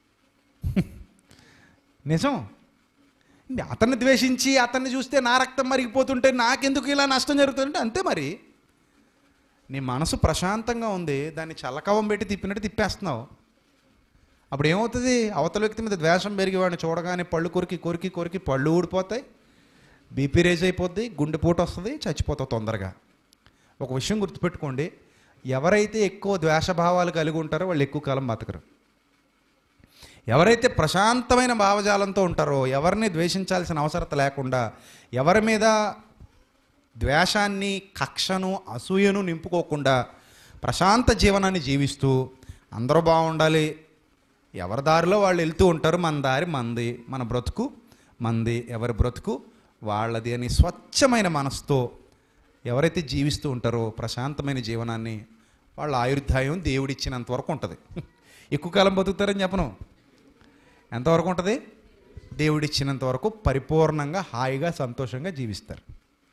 నిజం అతన్ని ద్వేషించి అతన్ని చూస్తే నా రక్తం మరిగిపోతుంటే నాకెందుకు ఇలా నష్టం జరుగుతుందంటే అంతే మరి నీ మనసు ప్రశాంతంగా ఉంది దాన్ని చల్లకవం పెట్టి తిప్పినట్టు తిప్పేస్తున్నావు అప్పుడు ఏమవుతుంది అవతల వ్యక్తి మీద ద్వేషం పెరిగి వాడిని చూడగానే పళ్ళు కొరికి కొరికి కొరికి పళ్ళు ఊడిపోతాయి బీపీ రేజ్ అయిపోద్ది గుండెపోటు వస్తుంది చచ్చిపోతావు తొందరగా ఒక విషయం గుర్తుపెట్టుకోండి ఎవరైతే ఎక్కువ ద్వేషభావాలు కలిగి ఉంటారో వాళ్ళు ఎక్కువ కాలం బతకరు ఎవరైతే ప్రశాంతమైన భావజాలంతో ఉంటారో ఎవరిని ద్వేషించాల్సిన అవసరత లేకుండా ఎవరి మీద ద్వేషాన్ని కక్షను అసూయను నింపుకోకుండా ప్రశాంత జీవనాన్ని జీవిస్తూ అందరూ బాగుండాలి ఎవరి దారిలో వాళ్ళు వెళ్తూ ఉంటారు మన దారి మంది మన బ్రతుకు మంది ఎవరి బ్రతుకు వాళ్ళది అని స్వచ్ఛమైన మనసుతో ఎవరైతే జీవిస్తూ ఉంటారో ప్రశాంతమైన జీవనాన్ని వాళ్ళ ఆయుర్దాయం దేవుడిచ్చినంత వరకు ఉంటుంది ఎక్కువ కాలం బతుకుతారని చెప్పను ఎంతవరకు ఉంటుంది దేవుడిచ్చినంత వరకు పరిపూర్ణంగా హాయిగా సంతోషంగా జీవిస్తారు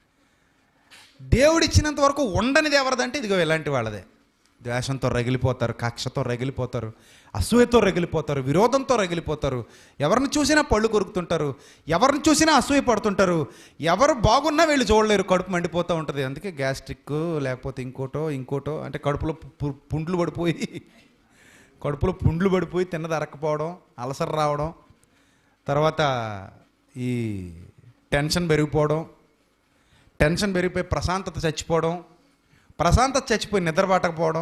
దేవుడిచ్చినంత వరకు ఉండనిది ఎవరిదంటే ఇదిగో ఇలాంటి వాళ్ళదే ద్వేషంతో రగిలిపోతారు కక్షతో రగిలిపోతారు అసూయతో రగిలిపోతారు విరోధంతో రగిలిపోతారు ఎవరిని చూసినా పళ్ళు కొరుకుతుంటారు ఎవరిని చూసినా అసూయ పడుతుంటారు ఎవరు బాగున్నా వీళ్ళు చూడలేరు కడుపు మండిపోతూ ఉంటుంది అందుకే గ్యాస్ట్రిక్ లేకపోతే ఇంకోటో ఇంకోటో అంటే కడుపులో పు- పుండ్లు పడిపోయి కడుపులో పుండ్లు పడిపోయి తిన్నది అరక్కపోవడం అలసర రావడం తర్వాత ఈ టెన్షన్ పెరిగిపోవడం టెన్షన్ పెరిగిపోయి ప్రశాంతత చచ్చిపోవడం ప్రశాంతత చచ్చిపోయి నిద్ర పట్టకపోవడం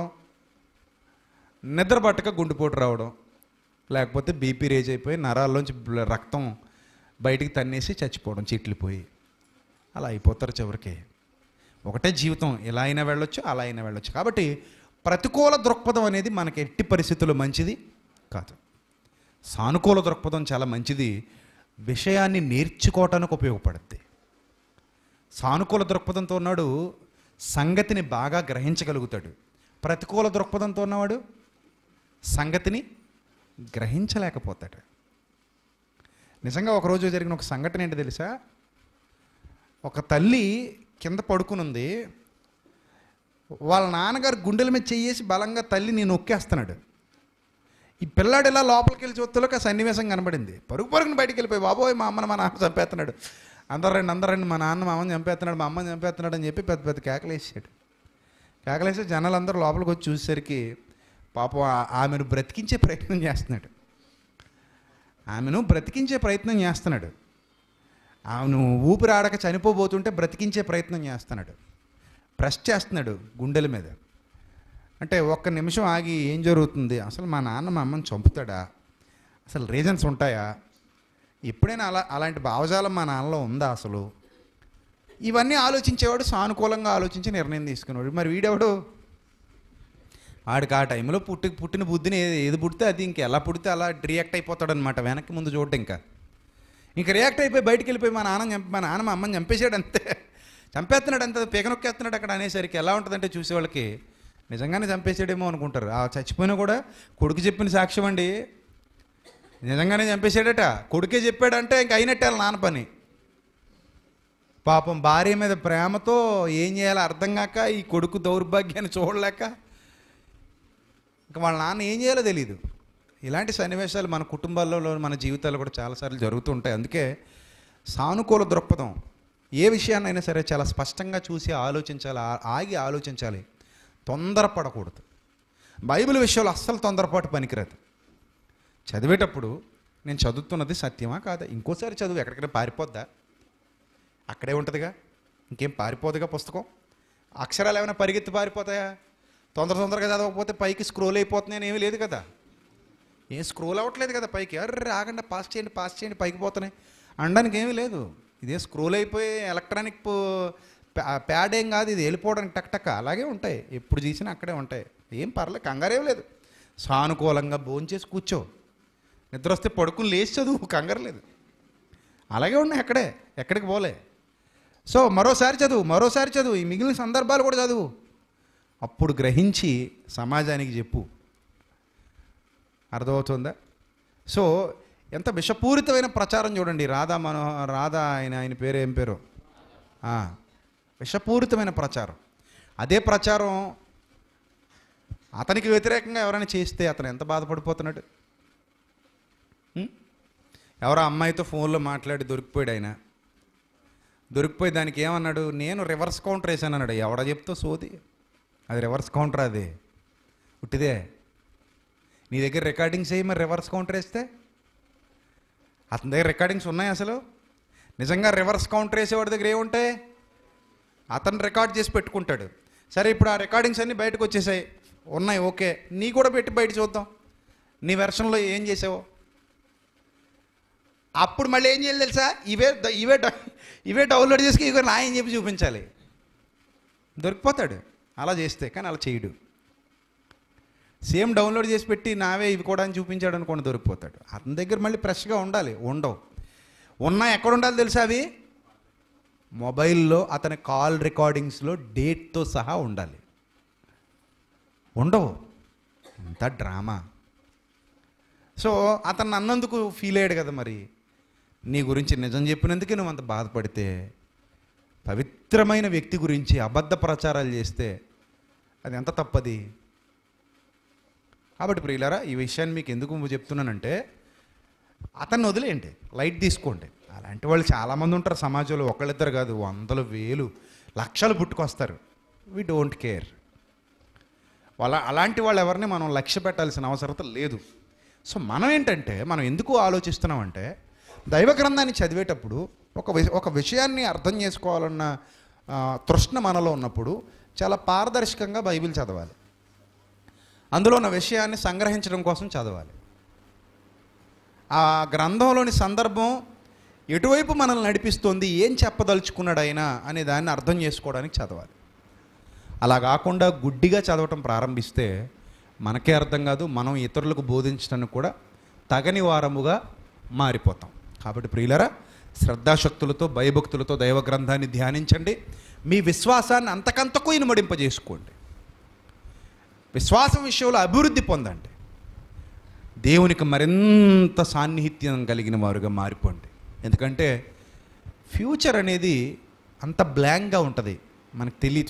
నిద్ర పట్టక గుండెపోటు రావడం లేకపోతే బీపీ రేజ్ అయిపోయి నరాల్లోంచి బ్ల- రక్తం బయటికి తన్నేసి చచ్చిపోవడం చిట్లిపోయి అలా అయిపోతారు చివరికి ఒకటే జీవితం ఎలా అయినా వెళ్ళొచ్చు అలా అయినా వెళ్ళొచ్చు కాబట్టి ప్రతికూల దృక్పథం అనేది మనకి ఎట్టి పరిస్థితుల్లో మంచిది కాదు సానుకూల దృక్పథం చాలా మంచిది విషయాన్ని నేర్చుకోవటానికి ఉపయోగపడుద్ది సానుకూల దృక్పథంతో ఉన్నాడు సంగతిని బాగా గ్రహించగలుగుతాడు ప్రతికూల దృక్పథంతో ఉన్నవాడు సంగతిని గ్రహించలేకపోతాడు నిజంగా ఒకరోజు జరిగిన ఒక సంఘటన ఏంటి తెలుసా ఒక తల్లి కింద పడుకుని ఉంది వాళ్ళ నాన్నగారు గుండెల మీద చెయ్యేసి బలంగా తల్లిని నొక్కేస్తున్నాడు ఈ పిల్లాడు ఇలా లోపలికి వెళ్ళి చూస్తలోకి ఆ సన్నివేశం కనబడింది పరుగు పరుగుని బయటికి వెళ్ళిపోయి బాబోయ్ మా అమ్మని మా నాన్న చంపేస్తున్నాడు అందరు రండి అందరు రండి మా నాన్న మా అమ్మని చంపేస్తున్నాడు మా అమ్మని చంపేస్తున్నాడు అని చెప్పి పెద్ద పెద్ద కేకలేసాడు కేకలేసి జనాలందరూ లోపలికి వచ్చి చూసేసరికి పాపం ఆ- ఆమెను బ్రతికించే ప్రయత్నం చేస్తున్నాడు ఆమెను బ్రతికించే ప్రయత్నం చేస్తున్నాడు ఆమెను ఊపిరి ఆడక చనిపోబోతుంటే బ్రతికించే ప్రయత్నం చేస్తున్నాడు ప్రెస్ చేస్తున్నాడు గుండెల మీద అంటే ఒక్క నిమిషం ఆగి ఏం జరుగుతుంది అసలు మా నాన్న మా అమ్మని చంపుతాడా అసలు రీజన్స్ ఉంటాయా ఎప్పుడైనా అలా అలాంటి భావజాలం మా నాన్నలో ఉందా అసలు ఇవన్నీ ఆలోచించేవాడు సానుకూలంగా ఆలోచించి నిర్ణయం తీసుకునేవాడు మరి వీడెవడు ఆడికి ఆ టైంలో పుట్టి పుట్టిన బుద్ధిని ఏది ఏది పుడితే అది ఇంక ఎలా పుడితే అలా రియాక్ట్ అయిపోతాడు అనమాట వెనక్కి ముందు చూడటం ఇంకా ఇంక రియాక్ట్ అయిపోయి బయటికి వెళ్ళిపోయి మా నాన్న చంప మా నాన్న మా అమ్మని చంపేశాడు అంతే చంపేస్తున్నాడు అంతే పీకనొక్కేస్తున్నాడు అక్కడ అనేసరికి ఎలా ఉంటుందంటే చూసేవాళ్ళకి నిజంగానే చంపేసాడేమో అనుకుంటారు ఆ చచ్చిపోయినా కూడా కొడుకు చెప్పిన సాక్ష్యం అండి నిజంగానే చంపేశాడట కొడుకే చెప్పాడంటే ఇంక అయినట్టే వాళ్ళ నాన్న పని పాపం భార్య మీద ప్రేమతో ఏం చేయాలో అర్థం కాక ఈ కొడుకు దౌర్భాగ్యాన్ని చూడలేక ఇంకా వాళ్ళ నాన్న ఏం చేయాలో తెలియదు ఇలాంటి సన్నివేశాలు మన కుటుంబాల్లో మన జీవితాల్లో కూడా చాలాసార్లు జరుగుతూ ఉంటాయి అందుకే సానుకూల దృక్పథం ఏ విషయాన్నైనా సరే చాలా స్పష్టంగా చూసి ఆలోచించాలి ఆ- ఆగి ఆలోచించాలి తొందరపడకూడదు బైబిల్ విషయంలో అస్సలు తొందరపాటు పనికిరాదు చదివేటప్పుడు నేను చదువుతున్నది సత్యమా కాదా ఇంకోసారి చదువు ఎక్కడికైనా పారిపోద్దా అక్కడే ఉంటుందిగా ఇంకేం పారిపోదుగా పుస్తకం అక్షరాలు ఏమైనా పరిగెత్తి పారిపోతాయా తొందర తొందరగా చదవకపోతే పైకి స్క్రోల్ అయిపోతున్నాయని ఏమీ లేదు కదా ఏం స్క్రోల్ అవ్వట్లేదు కదా పైకి అర్రే ఆగండి పాస్ చేయండి పాస్ చేయండి పైకి పోతున్నాయి అనడానికి ఏమీ లేదు ఇదే స్క్రోల్ అయిపోయి ఎలక్ట్రానిక్ పో- ప్యా- ప్యాడ్ ఏం కాదు ఇది వెళ్ళిపోవడానికి టక్ టక్ అలాగే ఉంటాయి ఎప్పుడు చూసినా అక్కడే ఉంటాయి ఏం పర్లేదు కంగారేం లేదు సానుకూలంగా భోంచేసి కూర్చో నిద్ర వస్తే పడుకుని లేచి చదువు కంగారు లేదు అలాగే ఉన్నాయి అక్కడే ఎక్కడికి పోలే సో మరోసారి చదువు మరోసారి చదువు ఈ మిగిలిన సందర్భాలు కూడా చదువు అప్పుడు గ్రహించి సమాజానికి చెప్పు అర్థమవుతుందా సో ఎంత విషపూరితమైన ప్రచారం చూడండి రాధా మనో రాధా ఆయన ఆయన పేరు ఏం పేరు ఆ, విషపూరితమైన ప్రచారం అదే ప్రచారం అతనికి వ్యతిరేకంగా ఎవరైనా చేస్తే అతను ఎంత బాధపడిపోతున్నాడు ఉం? ఎవరో అమ్మాయితో ఫోన్లో మాట్లాడి దొరికిపోయాడు ఆయన దొరికిపోయి దానికి ఏమన్నాడు నేను రివర్స్ కౌంటర్ వేసాను అన్నాడు ఎవడ చెప్తా సోది అది రివర్స్ కౌంటర్ అది ఉట్టిదే నీ దగ్గర రికార్డింగ్స్ వేయి మరి రివర్స్ కౌంటర్ వేస్తే అతని దగ్గర రికార్డింగ్స్ ఉన్నాయి అసలు నిజంగా రివర్స్ కౌంటర్ వేసేవాడి దగ్గర ఏముంటాయి అతను రికార్డ్ చేసి పెట్టుకుంటాడు సరే ఇప్పుడు ఆ రికార్డింగ్స్ అన్నీ బయటకు వచ్చేసాయి ఉన్నాయి ఓకే నీ కూడా పెట్టి బయట చూద్దాం నీ వెర్షన్లో ఏం చేసావో అప్పుడు మళ్ళీ ఏం చేయాలి తెలుసా ఇవే ద- ఇవే డ- ఇవే డౌన్లోడ్ చేసి ఇక నా ఏం చెప్పి చూపించాలి దొరికిపోతాడు అలా చేస్తే కానీ అలా చేయడు సేమ్ డౌన్లోడ్ చేసి పెట్టి నావే ఇవి కూడా అని చూపించాడు అనుకోండి దొరికిపోతాడు అతని దగ్గర మళ్ళీ ఫ్రెష్గా ఉండాలి ఉండవు ఉన్నా ఎక్కడ ఉండాలి తెలుసా అవి మొబైల్లో అతని కాల్ రికార్డింగ్స్లో డేట్తో సహా ఉండాలి ఉండవు ఇంత డ్రామా సో అతను అన్నందుకు ఫీల్ అయ్యాడు కదా మరి నీ గురించి నిజం చెప్పినందుకే నువ్వు అంత బాధపడితే పవిత్రమైన వ్యక్తి గురించి అబద్ధ ప్రచారాలు చేస్తే అది ఎంత తప్పది కాబట్టి ప్రియులారా ఈ విషయాన్ని మీకు ఎందుకు చెప్తున్నానంటే అతన్ని వదిలేయండి లైట్ తీసుకోండి అలాంటి వాళ్ళు చాలామంది ఉంటారు సమాజంలో ఒకళ్ళిద్దరు కాదు వందలు వేలు లక్షలు పుట్టుకొస్తారు వి డోంట్ కేర్ వాళ్ళ అలాంటి వాళ్ళు ఎవరిని మనం లక్ష్య పెట్టాల్సిన అవసరం లేదు సో మనం ఏంటంటే మనం ఎందుకు ఆలోచిస్తున్నామంటే దైవ గ్రంథాన్ని చదివేటప్పుడు ఒక వి- ఒక విషయాన్ని అర్థం చేసుకోవాలన్న ఆ, తృష్ణ మనలో ఉన్నప్పుడు చాలా పారదర్శకంగా బైబిల్ చదవాలి అందులో ఉన్న విషయాన్ని సంగ్రహించడం కోసం చదవాలి ఆ గ్రంథంలోని సందర్భం ఎటువైపు మనల్ని నడిపిస్తుంది ఏం చెప్పదలుచుకున్నాడు ఆయన అనే దాన్ని అర్థం చేసుకోవడానికి చదవాలి అలా కాకుండా గుడ్డిగా చదవటం ప్రారంభిస్తే మనకే అర్థం కాదు మనం ఇతరులకు బోధించడానికి కూడా తగని వారముగా మారిపోతాం కాబట్టి ప్రియులరా శ్రద్ధాశక్తులతో భయభక్తులతో దైవ గ్రంథాన్ని ధ్యానించండి మీ విశ్వాసాన్ని అంతకంతకు ఇనుమడింపజేసుకోండి విశ్వాసం విషయంలో అభివృద్ధి పొందండి దేవునికి మరింత సాన్నిహిత్యం కలిగిన వారుగా మారిపోండి ఎందుకంటే ఫ్యూచర్ అనేది అంత బ్లాంక్గా ఉంటుంది మనకు తెలియదు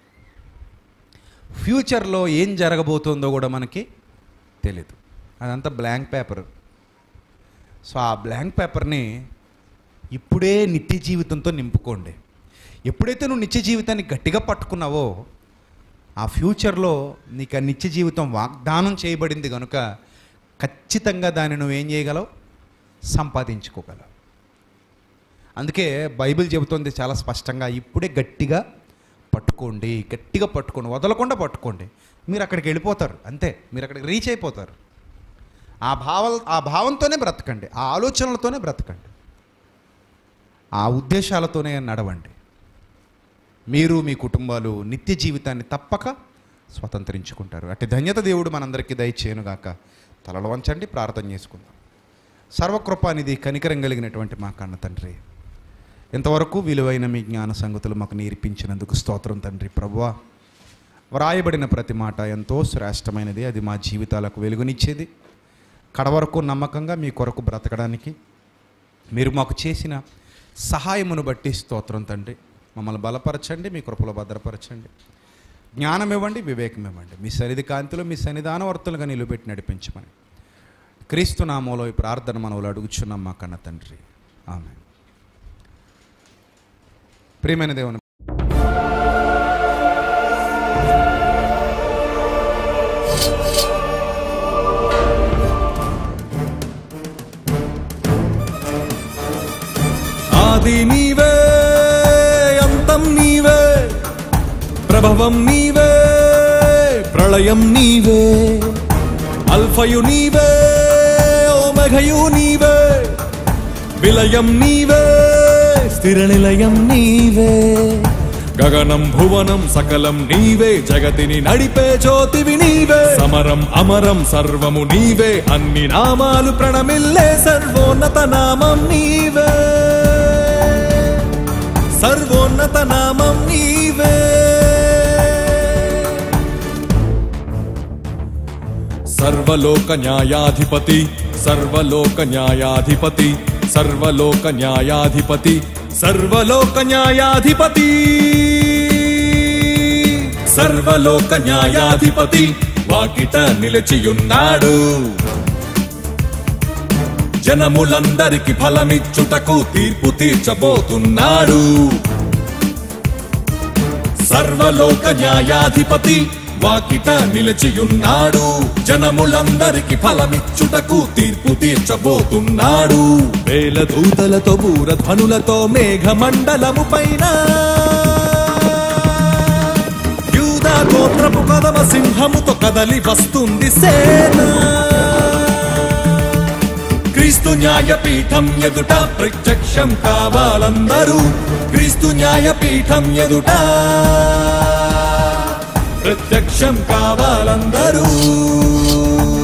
ఫ్యూచర్లో ఏం జరగబోతుందో కూడా మనకి తెలీదు అదంతా బ్లాంక్ పేపర్ సో ఆ బ్లాంక్ పేపర్ని ఇప్పుడే నిత్య జీవితంతో నింపుకోండి ఎప్పుడైతే నువ్వు నిత్య జీవితాన్ని గట్టిగా పట్టుకున్నావో ఆ ఫ్యూచర్లో నీకు ఆ నిత్య జీవితం వాగ్దానం చేయబడింది కనుక ఖచ్చితంగా దాన్ని నువ్వేం చేయగలవు సంపాదించుకోగలవు అందుకే బైబిల్ చెబుతోంది చాలా స్పష్టంగా ఇప్పుడే గట్టిగా పట్టుకోండి గట్టిగా పట్టుకోండి వదలకుండా పట్టుకోండి మీరు అక్కడికి వెళ్ళిపోతారు అంతే మీరు అక్కడికి రీచ్ అయిపోతారు ఆ భావ ఆ భావంతోనే బ్రతకండి ఆ ఆలోచనలతోనే బ్రతకండి ఆ ఉద్దేశాలతోనే నడవండి మీరు మీ కుటుంబాలు నిత్య జీవితాన్ని తప్పక స్వతంత్రించుకుంటారు అట్టి ధన్యత దేవుడు మనందరికీ దయచేయనుగాక తలలు వంచండి ప్రార్థన చేసుకుందాం సర్వకృపానిధి కనికరం కలిగినటువంటి మా కన్న తండ్రి ఇంతవరకు విలువైన మీ జ్ఞాన సంగతులు మాకు నేర్పించినందుకు స్తోత్రం తండ్రి ప్రభువా వ్రాయబడిన ప్రతి మాట ఎంతో శ్రేష్టమైనది అది మా జీవితాలకు వెలుగునిచ్చేది కడవరకు నమ్మకంగా మీ కొరకు బ్రతకడానికి మీరు మాకు చేసిన సహాయమును బట్టి స్తోత్రం తండ్రి మమ్మల్ని బలపరచండి మీ కృపలో భద్రపరచండి జ్ఞానం ఇవ్వండి వివేకం ఇవ్వండి మీ సన్నిధి కాంతిలో మీ సన్నిధానవర్తులుగా నిలబెట్టి నడిపించమని క్రీస్తు నామంలో ఈ ప్రార్థన మనవులు అడుగుచున్నాం మా కన్న తండ్రి ఆమె ప్రియమైన దేవుని ఆది నీవే అంతం నీవే ప్రభవం నీవే ప్రళయం నీవే అల్ఫయు నీవే ఓమఘయు నీవే విలయం నీవే స్థిర నిలయం నీవే గగనం భువనం సకలం నీవే జగతిని నడిపే జ్యోతివి నీవే సమరం అమరం సర్వము నీవే అన్ని నామాలు ప్రణమిల్లే సర్వోన్నత నామం నీవే సర్వోన్నత నామం నీవే సర్వలోక న్యాయాధిపతి సర్వలోక న్యాయాధిపతి సర్వలోక న్యాయాధిపతి సర్వలోక న్యాయాధిపతి సర్వలోక న్యాయాధిపతి వాకిట నిలిచియున్నాడు జనములందరికి ఫలమిచ్చుటకు తీర్పు తీర్చబోతున్నాడు సర్వలోక న్యాయాధిపతి వాకిట నిలిచియున్నాడు జనములందరికి ఫలమిచ్చుటకు తీర్పు తీర్చబోతున్నాడు వేల దూతలతో బూరధ్వనులతో మేఘమండలము పైన యూదా గోత్రపు కదమ సింహముతో కదలి వస్తుంది సేన క్రీస్తు న్యాయపీఠం ఎదుట ప్రత్యక్షం కావాలందరూ క్రీస్తు న్యాయపీఠం ఎదుట ప్రత్యక్షం కావాలందరూ